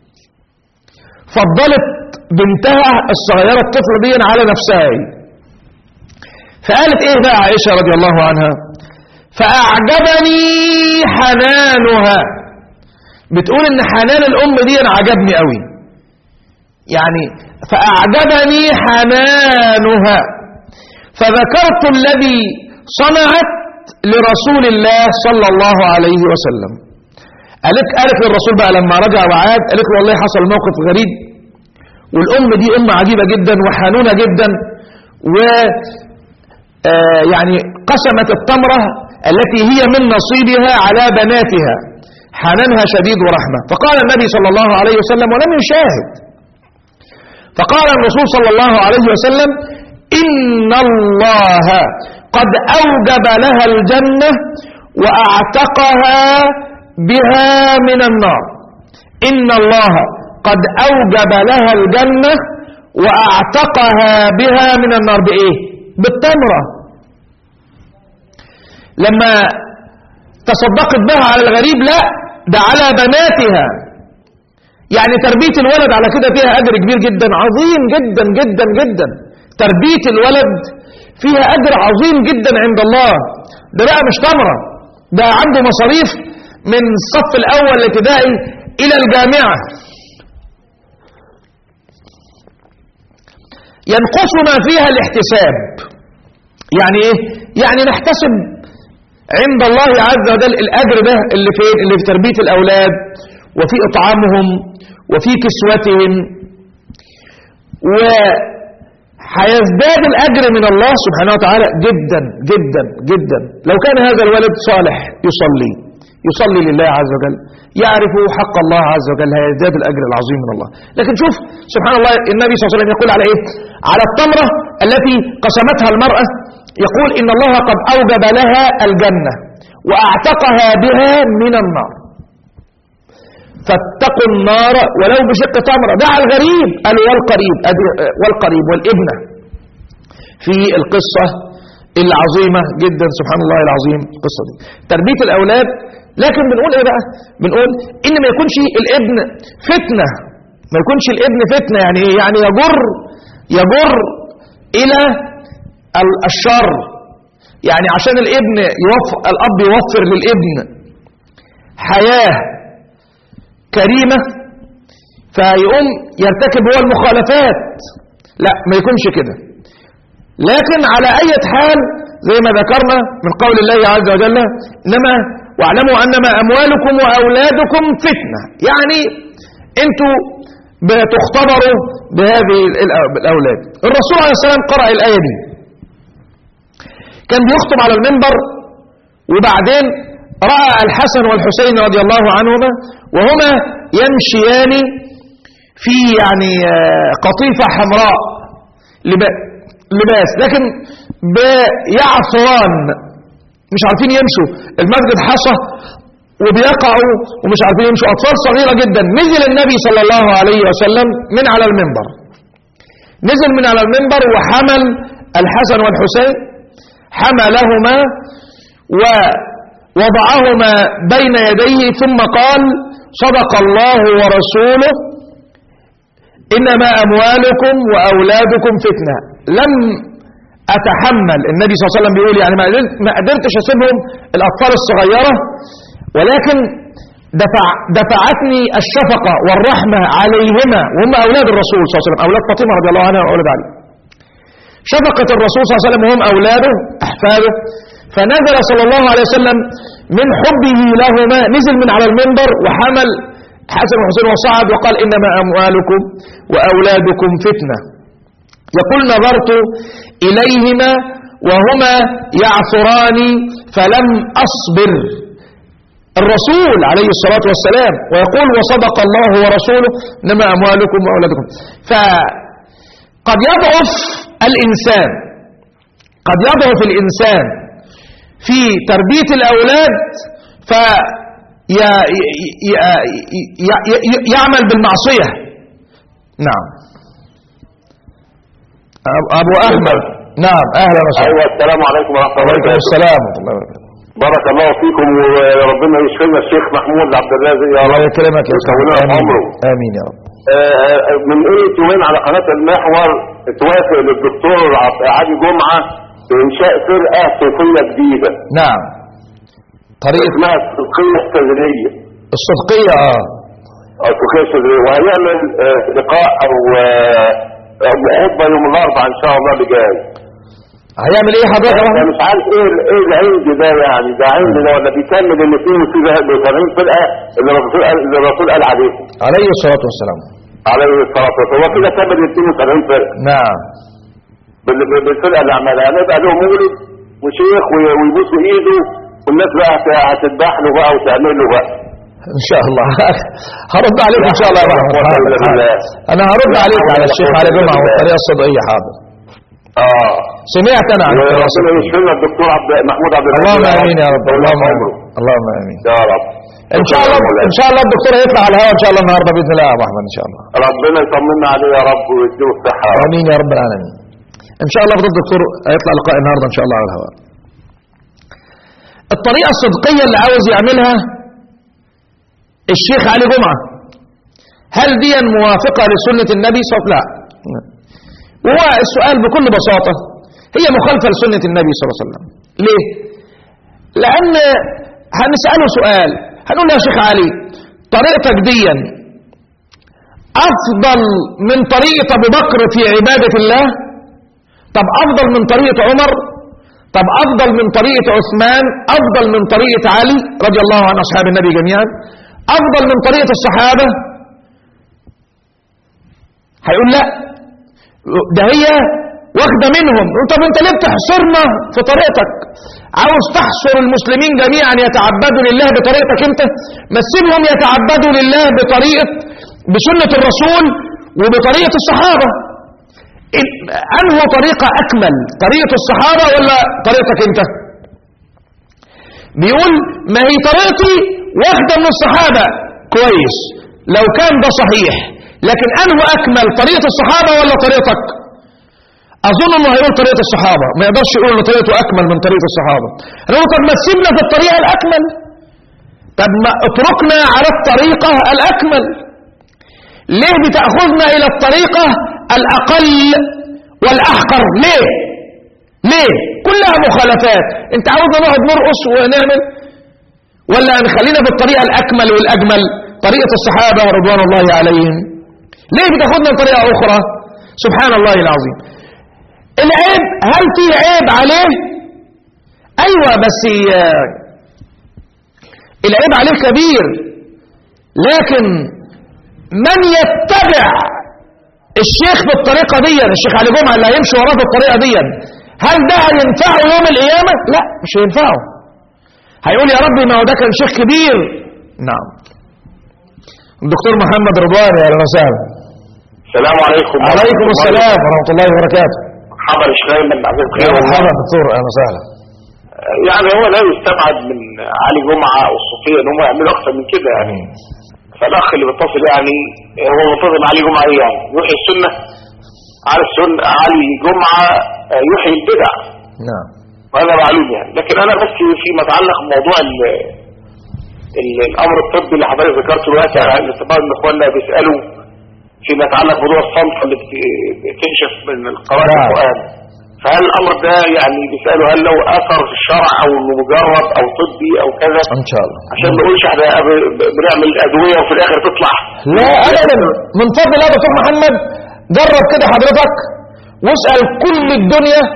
فضلت بنتها الصغيرة الطفلة دي على نفسها هي. فقالت ايه بقى عائشة رضي الله عنها فأعجبني حنانها بتقول ان حنان الأم دي أنا عجبني قوي يعني فأعجبني حنانها فذكرت الذي صنعت لرسول الله صلى الله عليه وسلم قالت قالت للرسول بقى لما رجع وعاد قالت له والله حصل موقف غريب والأم دي أم عجيبة جدا وحنونة جدا و آه يعني قسمت التمرة التي هي من نصيبها على بناتها حنانها شديد ورحمة فقال النبي صلى الله عليه وسلم ولم يشاهد فقال الرسول صلى الله عليه وسلم إن الله قد أوجب لها الجنة وأعتقها بها من النار إن الله قد أوجب لها الجنة وأعتقها بها من النار بإيه بالتمرة لما تصدقت بها على الغريب لا ده على بناتها يعني تربية الولد على كده فيها أجر كبير جدا عظيم جدا جدا جدا تربية الولد فيها أجر عظيم جدا عند الله ده بقى مش تمرة ده عنده مصاريف من الصف الأول الابتدائي إلى الجامعة ينقصنا فيها الاحتساب يعني ايه يعني نحتسب عند الله عز وجل الاجر ده اللي فين اللي في تربيه الاولاد وفي اطعامهم وفي كسوتهم وهيزداد الاجر من الله سبحانه وتعالى جدا جدا جدا لو كان هذا الولد صالح يصلي يصلي لله عز وجل يعرف حق الله عز وجل هيزداد الاجر العظيم من الله لكن شوف سبحان الله النبي صلى الله عليه وسلم يقول على ايه على التمره التي قسمتها المراه يقول إن الله قد أوجب لها الجنة وأعتقها بها من النار فاتقوا النار ولو بشق تمرة دع الغريب قال والقريب والقريب والابنة في القصة العظيمة جدا سبحان الله العظيم القصة دي تربية الأولاد لكن بنقول ايه بقى بنقول ان ما يكونش الابن فتنة ما يكونش الابن فتنة يعني ايه يعني يجر يجر الى الشر يعني عشان الابن يوفر الاب يوفر للابن حياة كريمة فيقوم يرتكب هو المخالفات لا ما يكونش كده لكن على اي حال زي ما ذكرنا من قول الله عز وجل انما واعلموا انما اموالكم واولادكم فتنة يعني انتوا بتختبروا بهذه الاولاد الرسول عليه السلام قرأ الايه دي كان بيخطب على المنبر وبعدين رأى الحسن والحسين رضي الله عنهما وهما يمشيان في يعني قطيفة حمراء لباس لكن بيعثران مش عارفين يمشوا المسجد حصى وبيقعوا ومش عارفين يمشوا أطفال صغيرة جدا نزل النبي صلى الله عليه وسلم من على المنبر نزل من على المنبر وحمل الحسن والحسين حملهما ووضعهما بين يديه ثم قال صدق الله ورسوله إنما أموالكم وأولادكم فتنة لم أتحمل النبي صلى الله عليه وسلم بيقول يعني ما قدرتش أسيبهم الأطفال الصغيرة ولكن دفع دفعتني الشفقة والرحمة عليهما وهم أولاد الرسول صلى الله عليه وسلم أولاد فاطمة رضي الله عنها وأولاد علي شفقة الرسول صلى الله عليه وسلم وهم أولاده أحفاده فنزل صلى الله عليه وسلم من حبه لهما نزل من على المنبر وحمل حسن وحسين وصعد وقال إنما أموالكم وأولادكم فتنة يقول نظرت إليهما وهما يعثران فلم أصبر الرسول عليه الصلاة والسلام ويقول وصدق الله ورسوله إنما أموالكم وأولادكم فقد يضعف الإنسان قد يضعف الإنسان في تربية الأولاد فيعمل بالمعصية نعم أب- أبو أحمد نعم أهلا وسهلا ايوه السلام عليكم ورحمه الله وعليكم وبركاته السلام ورحمة الله وبركاته بارك الله فيكم وربنا يشفينا الشيخ محمود عبد الرازق يا الله رب يكرمك يا ويطول أستاذ لنا آمين عمره آمين يا رب آه، آه، من قيمة يومين على قناة المحور توافق للدكتور عبد- علي جمعة بإنشاء فرقة صوفية جديدة نعم طريقة اسمها الصوفية التدريجية الصدقية اه الصوفية التدريجية وهيعمل آه، لقاء أو آه، أو خطبة يوم الأربعاء إن شاء الله اللي جاي هيعمل ايه حضرتك يا انا محمد؟ مش عارف ايه ال- ايه العند ده يعني ده عند ده ولا بيكمل اللي فيه وفيه ب 70 فرقه اللي الرسول قال اللي الرسول قال عليهم عليه الصلاة والسلام عليه الصلاه والسلام هو كده كمل ال 72 فرقه نعم بال- بال- بالفرقه اللي عملها يعني يبقى له مولد وشيخ وي- ويبوس ايده والناس بقى هت- هتذبح له بقى وتعمل له بقى ان شاء الله هرد عليك ان شاء الله يا محمد حاضر، حاضر. انا هرد عليك على الشيخ علي جمعة والطريقة الصدقية حاضر اه سمعت انا عن الطريقة وربنا الصدقية يشفينا الدكتور عبد محمود عبد العزيز اللهم امين يا رب اللهم امين عمره. اللهم امين يا رب ان شاء الله ان شاء الله الدكتور هيطلع على الهواء ان شاء الله النهارده باذن الله يا ابو احمد ان شاء الله ربنا يطمنا عليه يا رب ويديه الصحه يا رب. امين يا رب العالمين ان شاء الله فضل الدكتور هيطلع لقاء النهارده ان شاء الله على الهواء الطريقه الصدقيه اللي عاوز يعملها الشيخ علي جمعه هل دي موافقه لسنه النبي صلى الله عليه وسلم لا وهو السؤال بكل بساطه هي مخالفه لسنه النبي صلى الله عليه وسلم ليه لان هنساله سؤال هنقول له يا شيخ علي طريقتك ديا أفضل من طريقة أبو بكر في عبادة الله طب أفضل من طريقة عمر طب أفضل من طريقة عثمان أفضل من طريقة علي رضي الله عن أصحاب النبي جميعا أفضل من طريقة الصحابة هيقول لا ده هي واخدة منهم طب انت ليه بتحصرنا في طريقتك عاوز تحصر المسلمين جميعا يتعبدوا لله بطريقتك انت ما تسيبهم يتعبدوا لله بطريقة بسنة الرسول وبطريقة الصحابة إن- أنه طريقة أكمل طريقة الصحابة ولا طريقتك أنت بيقول ما هي طريقتي واخدة من الصحابة كويس لو كان ده صحيح لكن أنه أكمل طريقة الصحابة ولا طريقتك أظن أنه هيقول طريقة الصحابة ما يقدرش يقول أن طريقته أكمل من طريقة الصحابة هنقول طب ما تسيبنا في الطريقة الأكمل طب ما اتركنا على الطريقة الأكمل ليه بتأخذنا إلى الطريقة الأقل والأحقر ليه ليه كلها مخالفات انت عاوزنا نقعد نرقص ونعمل ولا نخلينا في الطريقة الأكمل والأجمل طريقة الصحابة رضوان الله عليهم ليه بتاخدنا بطريقة أخرى سبحان الله العظيم العيب هل في عيب عليه أيوة بس آه، العيب عليه كبير لكن من يتبع الشيخ بالطريقة دي الشيخ علي جمعة اللي هيمشي وراه بالطريقة دي هل ده هينفعه يوم القيامة لا مش هينفعه هيقول يا ربي ما هو ده كان شيخ كبير نعم الدكتور محمد رضوان يا اهلا وسهلا السلام عليكم عليكم السلام ورحمة الله وبركاته حضر الشايم من عبد يا الخير مرحبا دكتور اهلا وسهلا يعني هو لا يستبعد من علي جمعة والصوفية ان هم يعملوا اكثر من كده يعني فالاخ اللي بيتصل يعني هو متصل مع علي جمعة ايه يعني يحيي السنة على السنة علي جمعة آه، يحيي البدع نعم وهذا معلوم يعني لكن انا بس فيما يتعلق بموضوع ال ال الامر الطبي اللي حضرتك ذكرته دلوقتي على ان بعض من اخواننا بيسالوا فيما يتعلق بموضوع الصنف اللي بت- بتنشف من قراءة نعم. القرآن فهل الامر ده يعني بيسالوا هل له اثر في الشرع او انه مجرد او طبي او كذا ان شاء الله عشان ما نقولش احنا ب- ب- بنعمل ادويه وفي الاخر تطلع لا ابدا من فضل الله يا دكتور محمد جرب كده حضرتك واسال كل الدنيا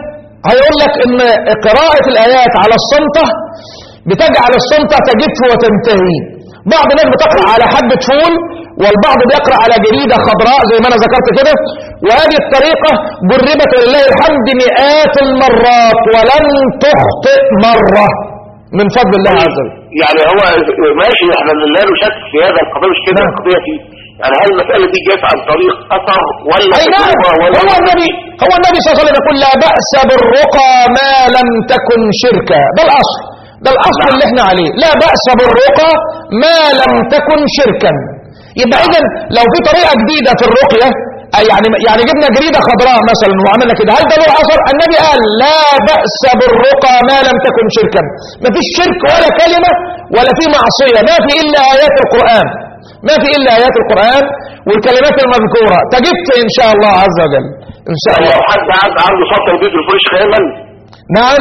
هيقول لك ان قراءة الايات على الصمتة بتجعل الصمتة تجف وتنتهي بعض الناس بتقرأ على حبة فول والبعض بيقرأ على جريدة خضراء زي ما انا ذكرت كده وهذه الطريقة جربت ولله الحمد مئات المرات ولن تخطئ مرة من فضل الله عز وجل يعني هو ماشي احنا اللي لا نشك في هذا القضيه مش كده نعم. القضيه فيه يعني هل المساله دي جت عن طريق اثر ولا اي نعم تجربة ولا هو النبي هو النبي صلى الله عليه وسلم يقول لا بأس بالرقى ما لم تكن شركا ده الاصل ده الاصل اللي احنا عليه لا بأس بالرقى ما لم تكن شركا يبقى اذا لو في طريقة جديدة في الرقية أي يعني يعني جبنا جريدة خضراء مثلا وعملنا كده هل ده له اثر النبي قال لا بأس بالرقى ما لم تكن شركا ما فيش شرك ولا كلمة ولا في معصية ما في الا ايات القرآن ما في الا ايات القرآن والكلمات المذكورة تجبت ان شاء الله عز وجل ان شاء الله لو حد عنده عنده صوت يدير الفريش خيما نعم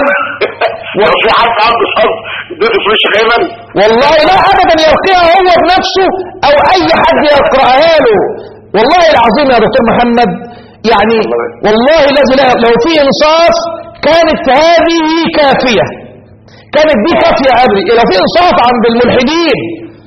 لو في حد عنده صوت يدير الفريش خيما والله لا ابدا يلقيها هو بنفسه او اي حد يقرأها له والله العظيم يا دكتور محمد يعني والله الذي لا لو في انصاف كانت هذه كافية كانت دي كافية قبل لو في انصاف عند الملحدين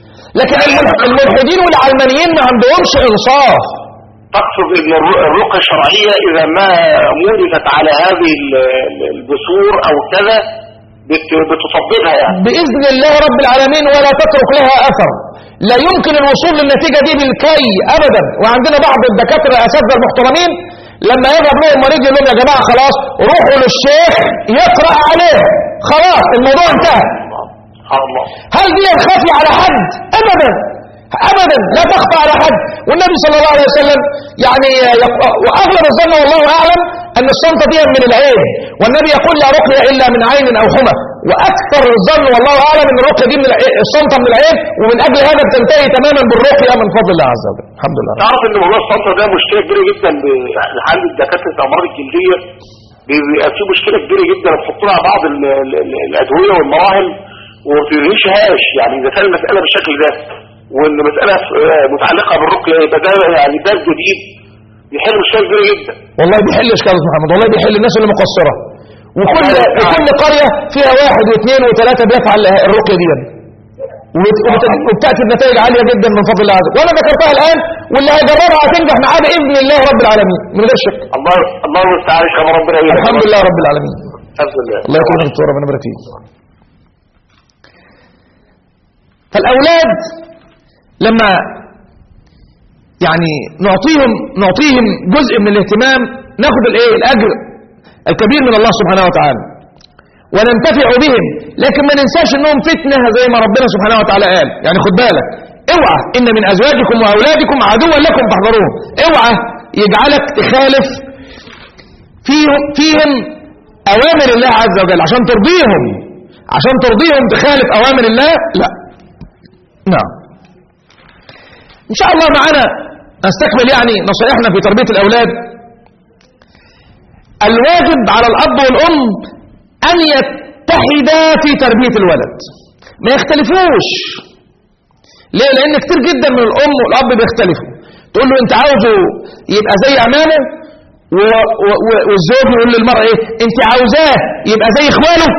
لكن الملح- الملحدين والعلمانيين ما عندهمش انصاف تقصد ان الر- الرقى الشرعيه اذا ما مورثت على هذه ال- ال- البثور او كذا بت- بتصدقها يعني بإذن الله رب العالمين ولا تترك لها أثر لا يمكن الوصول للنتيجة دي بالكي أبدا وعندنا بعض الدكاترة الأساتذة المحترمين لما يذهب لهم مريض يقول لهم يا جماعة خلاص روحوا للشيخ يقرأ عليه خلاص الموضوع انتهى سبحان الله هل دي خافية على حد أبدا أبدا لا تخفى على حد والنبي صلى الله عليه وسلم يعني يق- وأغلب الظن والله أعلم أن الصمت دي من العين والنبي يقول لا رقية إلا من عين أو حمى وأكثر الظن والله أعلم أن الرقية دي من العين الصمت من العين ومن أجل هذا بتنتهي تماما بالرقية من فضل الله عز وجل الحمد لله تعرف ان موضوع الصمت ده مشكله كبيره جدا لحل دكاتره الامراض الجلديه بيبقى في مشكله كبيره جدا بتحط لها بعض ال- ال- ال- الادويه والمراهم وما بتريشهاش يعني اذا كان المساله بالشكل ده وان مساله آه، متعلقه بالرقيه يبقى ده يعني ده الجديد يحل مشكله كبيره جدا والله بيحل إشكال يا أستاذ محمد والله بيحل الناس اللي مقصرة وكل وكل قرية فيها واحد واثنين وثلاثة بيفعل الرقية دي وبت- وبت- وبتأتي بنتائج عالية جدا من فضل الله عز وجل وأنا ذكرتها الآن واللي هيجربها هتنجح معاه بإذن الله رب العالمين من غير شك الله الله المستعان كما ربنا يهديك. الحمد لله رب العالمين الحمد لله الله يكرمك دكتور ربنا يبارك فيك فالأولاد لما يعني نعطيهم نعطيهم جزء من الاهتمام ناخد الايه الاجر الكبير من الله سبحانه وتعالى وننتفع بهم لكن ما ننساش انهم فتنه زي ما ربنا سبحانه وتعالى قال يعني خد بالك اوعى ان من ازواجكم واولادكم عدوا لكم فاحذروهم اوعى يجعلك تخالف فيهم فيهم اوامر الله عز وجل عشان ترضيهم عشان ترضيهم تخالف اوامر الله لا نعم ان شاء الله معنا نستكمل يعني نصائحنا في تربيه الاولاد الواجب على الاب والام ان يتحدا في تربيه الولد ما يختلفوش ليه لان كتير جدا من الام والاب بيختلفوا تقول له انت عاوزه يبقى زي امامه و- و- و- والزوج يقول للمرأة ايه انت عاوزاه يبقى زي اخوانه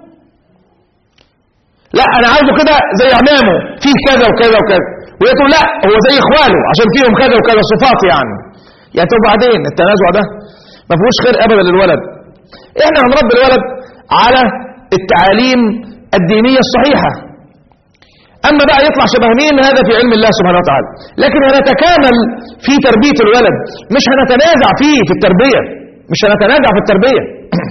لا انا عاوزه كده زي عمامه فيه كذا وكذا وكذا وهي تقول لا هو زي اخوانه عشان فيهم كذا وكذا صفات يعني يعني طب بعدين التنازع ده ما فيهوش خير ابدا للولد احنا هنربي الولد على التعاليم الدينية الصحيحة اما بقى يطلع شبه مين هذا في علم الله سبحانه وتعالى لكن هنتكامل في تربية الولد مش هنتنازع فيه في التربية مش هنتنازع في التربية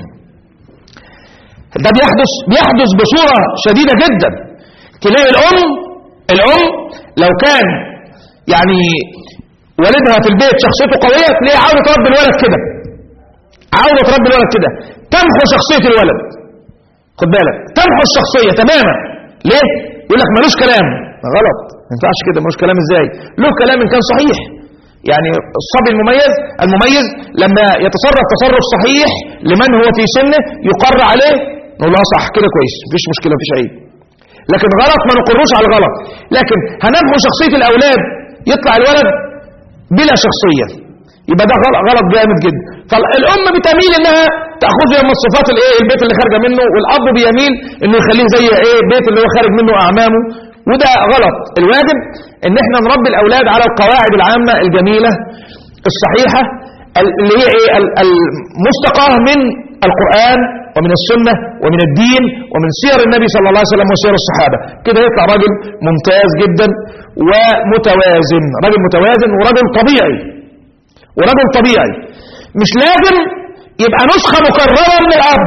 ده بيحدث بيحدث بصورة شديدة جدا تلاقي الأم الأم لو كان يعني والدها في البيت شخصيته قوية تلاقي عاوزة تربي الولد كده عاوزة تربي الولد كده تمحو شخصية الولد خد بالك تمحو الشخصية تماما ليه؟ يقول لك ملوش كلام غلط ما ينفعش كده ملوش كلام ازاي له كلام ان كان صحيح يعني الصبي المميز المميز لما يتصرف تصرف صحيح لمن هو في سنه يقر عليه نقول له صح كده كويس مفيش مشكله مفيش عيب لكن غلط ما نقروش على الغلط لكن هنمحو شخصيه الاولاد يطلع الولد بلا شخصيه يبقى ده غلط, غلط جامد جدا فالام بتميل انها تاخذه من الصفات الايه البيت اللي خارجه منه والاب بيميل انه يخليه زي ايه البيت اللي هو خارج منه اعمامه وده غلط الواجب ان احنا نربي الاولاد على القواعد العامه الجميله الصحيحه اللي هي ايه ال- المستقاه من القران ومن السنه ومن الدين ومن سير النبي صلى الله عليه وسلم وسير الصحابه كده يطلع راجل ممتاز جدا ومتوازن راجل متوازن وراجل طبيعي ورجل طبيعي مش لازم يبقى نسخة مكررة من الأب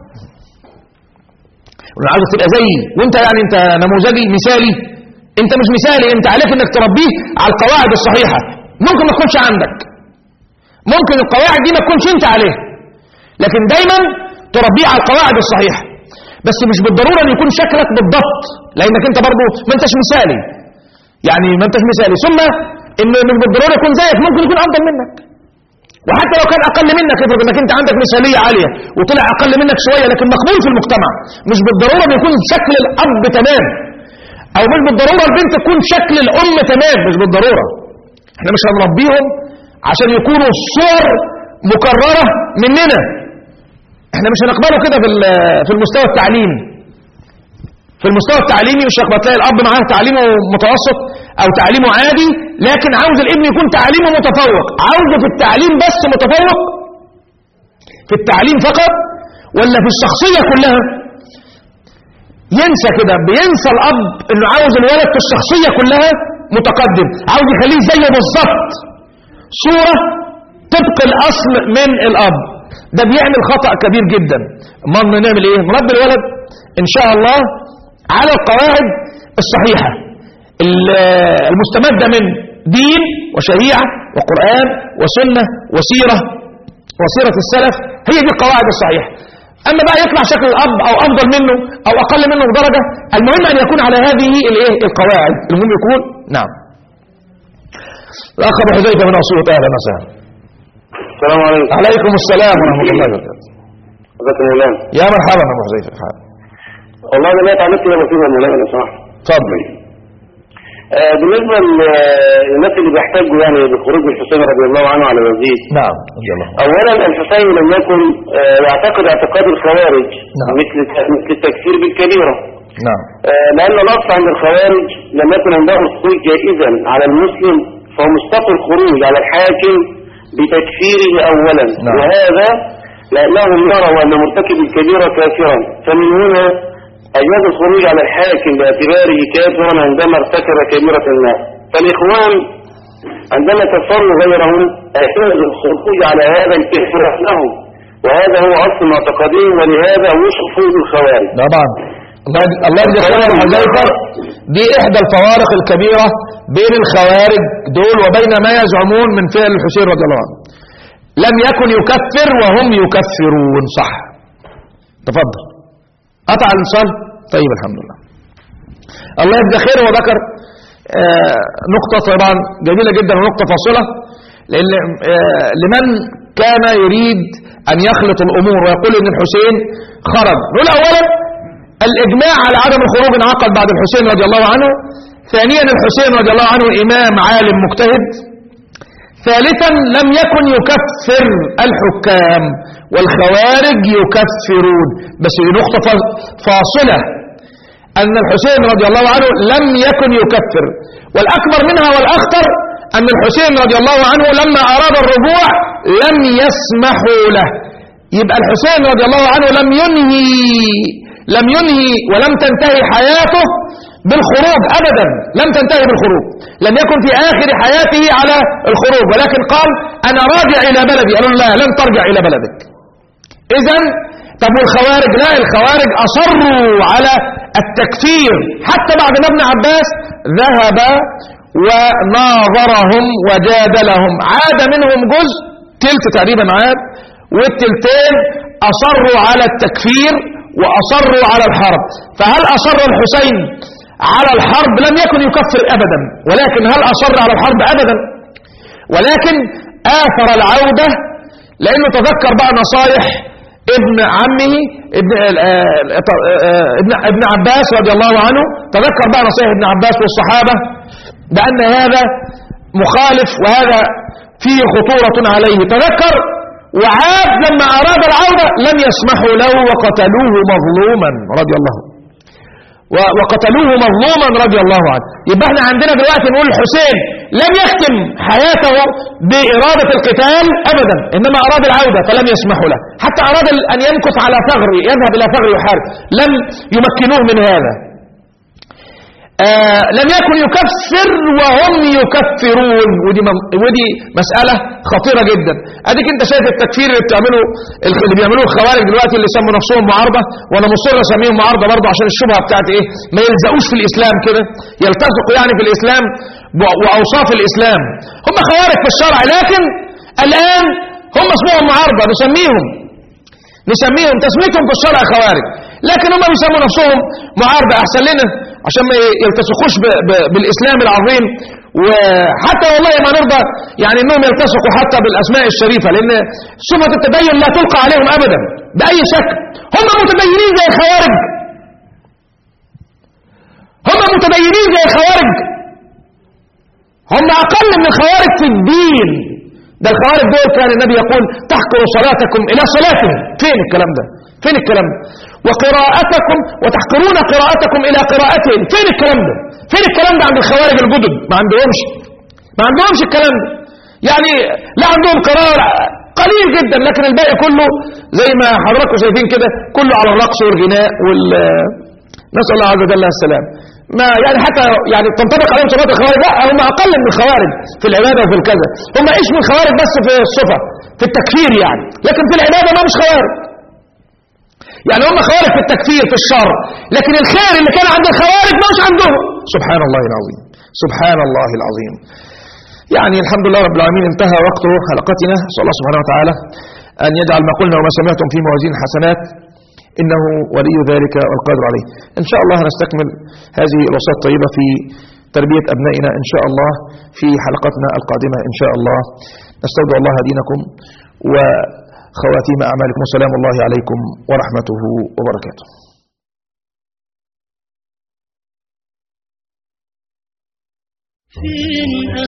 وانا عاوزك تبقى زيي وانت يعني انت نموذجي مثالي انت مش مثالي انت عليك انك تربيه على القواعد الصحيحة ممكن ما تكونش عندك ممكن القواعد دي ما تكونش انت عليها لكن دايما تربيه على القواعد الصحيحة بس مش بالضرورة ان يكون شكلك بالضبط لانك انت برضو ما انتش مثالي يعني ما انتش مثالي ثم ان مش بالضروره يكون زيك ممكن يكون افضل منك وحتى لو كان اقل منك افرض انك انت عندك مثاليه عاليه وطلع اقل منك شويه لكن مقبول في المجتمع مش بالضروره ان يكون شكل الاب تمام او مش بالضروره البنت تكون شكل الام تمام مش بالضروره احنا مش هنربيهم عشان يكونوا صور مكرره مننا احنا مش هنقبله كده في ال- في المستوى التعليمي في المستوى التعليمي مش هيبقى تلاقي الاب معاه تعليمه متوسط او تعليمه عادي لكن عاوز الابن يكون تعليمه متفوق عاوزه في التعليم بس متفوق في التعليم فقط ولا في الشخصيه كلها ينسى كده بينسى الاب انه عاوز الولد في الشخصيه كلها متقدم عاوز يخليه زيه بالظبط صوره طبق الاصل من الاب ده بيعمل خطا كبير جدا امال نعمل ايه نربي الولد ان شاء الله على القواعد الصحيحه ال- المستمده من دين وشريعه وقران وسنه وسيره وسيره السلف هي دي القواعد الصحيحه اما بقى يطلع شكل الاب او افضل منه او اقل منه بدرجه المهم ان يكون على هذه الايه القواعد المهم يكون نعم الاخ ابو حذيفه من اسيوط اهلا وسهلا السلام عليكم عليكم السلام ورحمه الله وبركاته ازيك يا مولانا يا مرحبا يا ابو حذيفه حاضر. والله انا لقيت عملت كده بسيطه يا مولانا لو سمحت اتفضل آه، بالنسبه للناس اللي بيحتاجوا يعني بخروج الحسين رضي الله عنه على يزيد نعم رضي الله اولا الحسين لم يكن آه، يعتقد اعتقاد الخوارج نعم. مثل مثل التكفير بالكبيره نعم آه، لأن الأصل عند الخوارج لم يكن عندهم الخروج جائزا على المسلم فهو مستقر الخروج على الحاكم بتكفيره أولا نعم. وهذا لأنهم يروا أن مرتكب الكبيرة كافرا فمن هنا أجاز الخروج على الحاكم باعتباره كافرا عندما ارتكب كبيرة ما فالإخوان عندما كفروا غيرهم أجاز الخروج على هذا الكفر لهم وهذا هو أصل معتقدهم ولهذا وصفوا بالخوارج طبعا الله الله يجزي خير يا حذيفه دي احدى الفوارق الكبيره بين الخوارج دول وبين ما يزعمون من فعل الحسين رضي الله عنه لم يكن يكفر وهم يكفرون صح تفضل قطع الاتصال طيب الحمد لله الله يجزي خير وذكر آه، نقطة طبعا جميلة جدا ونقطة فاصلة لأن آه، لمن كان يريد أن يخلط الأمور ويقول أن الحسين خرج نقول أولا الإجماع على عدم الخروج انعقد بعد الحسين رضي الله عنه ثانيا الحسين رضي الله عنه إمام عالم مجتهد ثالثا لم يكن يكفر الحكام والخوارج يكفرون بس دي نقطة فا- فاصلة أن الحسين رضي الله عنه لم يكن يكفر والأكبر منها والأخطر أن الحسين رضي الله عنه لما أراد الرجوع لم يسمحوا له يبقى الحسين رضي الله عنه لم ينهي لم ينهي ولم تنتهي حياته بالخروج أبدا لم تنتهي بالخروج لم يكن في آخر حياته على الخروج ولكن قال أنا راجع إلى بلدي قالوا لا لن ترجع إلى بلدك إذا طب والخوارج لا الخوارج أصروا على التكفير حتى بعد ما ابن عباس ذهب وناظرهم وجادلهم عاد منهم جزء تلت تقريبا عاد والتلتين أصروا على التكفير وأصروا على الحرب فهل أصر الحسين على الحرب لم يكن يكفر أبدا ولكن هل أصر على الحرب أبدا ولكن آثر العودة لأنه تذكر بقى نصايح ابن عمه ابن, آه، آه، ابن, ابن عباس رضي الله عنه تذكر بقى نصايح ابن عباس والصحابة بأن هذا مخالف وهذا فيه خطورة عليه تذكر وعاد لما أراد العودة لم يسمحوا له وقتلوه مظلوما رضي الله و- وقتلوه مظلوما رضي الله عنه يبقى احنا عندنا دلوقتي نقول الحسين لم يختم حياته بإرادة القتال أبدا إنما أراد العودة فلم يسمحوا له حتى أراد أن يمكث على ثغر يذهب إلى ثغر يحارب لم يمكنوه من هذا آه لم يكن يكفر وهم يكفرون ودي, مم ودي مسألة خطيرة جدا اديك انت شايف التكفير اللي بتعمله اللي بيعملوه الخوارج دلوقتي اللي يسموا نفسهم معارضة وانا مصر اسميهم معارضة برضه عشان الشبهة بتاعت ايه ما يلزقوش في الاسلام كده يلتصقوا يعني في الاسلام و- واوصاف الاسلام هم خوارج في الشرع لكن الان هم اسمهم معارضة نسميهم نسميهم تسميتهم في الشرع خوارج لكن هم بيسموا نفسهم معارضة أحسن لنا عشان ما يلتصقوش ب- ب- بالإسلام العظيم وحتى والله ما نرضى يعني انهم يلتصقوا حتى بالأسماء الشريفة لأن شبهة التدين لا تلقى عليهم أبدا بأي شكل هم متدينين زي الخوارج هم متدينين زي الخوارج هم أقل من الخوارج في الدين ده الخوارج دول كان النبي يقول تحقر صلاتكم إلى صلاتهم فين الكلام ده فين الكلام ده وقراءتكم وتحقرون قراءتكم إلى قراءتهم فين الكلام ده فين الكلام ده عند الخوارج الجدد ما عندهمش ما عندهمش الكلام ده يعني لا عندهم قرار قليل جدا لكن الباقي كله زي ما حضراتكم شايفين كده كله على الرقص والغناء وال نسأل الله عز وجل السلام ما يعني حتى يعني تنطبق عليهم صفات الخوارج لا هم أقل من الخوارج في العبادة وفي الكذا هم ايش من الخوارج بس في الصفة في التكفير يعني لكن في العبادة ما مش خوارج يعني هم خوارج في التكفير في الشر لكن الخير اللي كان عند الخوارج ما مش عندهم سبحان الله العظيم سبحان الله العظيم يعني الحمد لله رب العالمين انتهى وقت حلقتنا نسأل الله سبحانه وتعالى أن يجعل ما قلنا وما سمعتم في موازين الحسنات إنه ولي ذلك والقادر عليه إن شاء الله نستكمل هذه الوصايا الطيبة في تربية أبنائنا إن شاء الله في حلقتنا القادمة إن شاء الله نستودع الله دينكم وخواتيم أعمالكم وسلام الله عليكم ورحمته وبركاته فين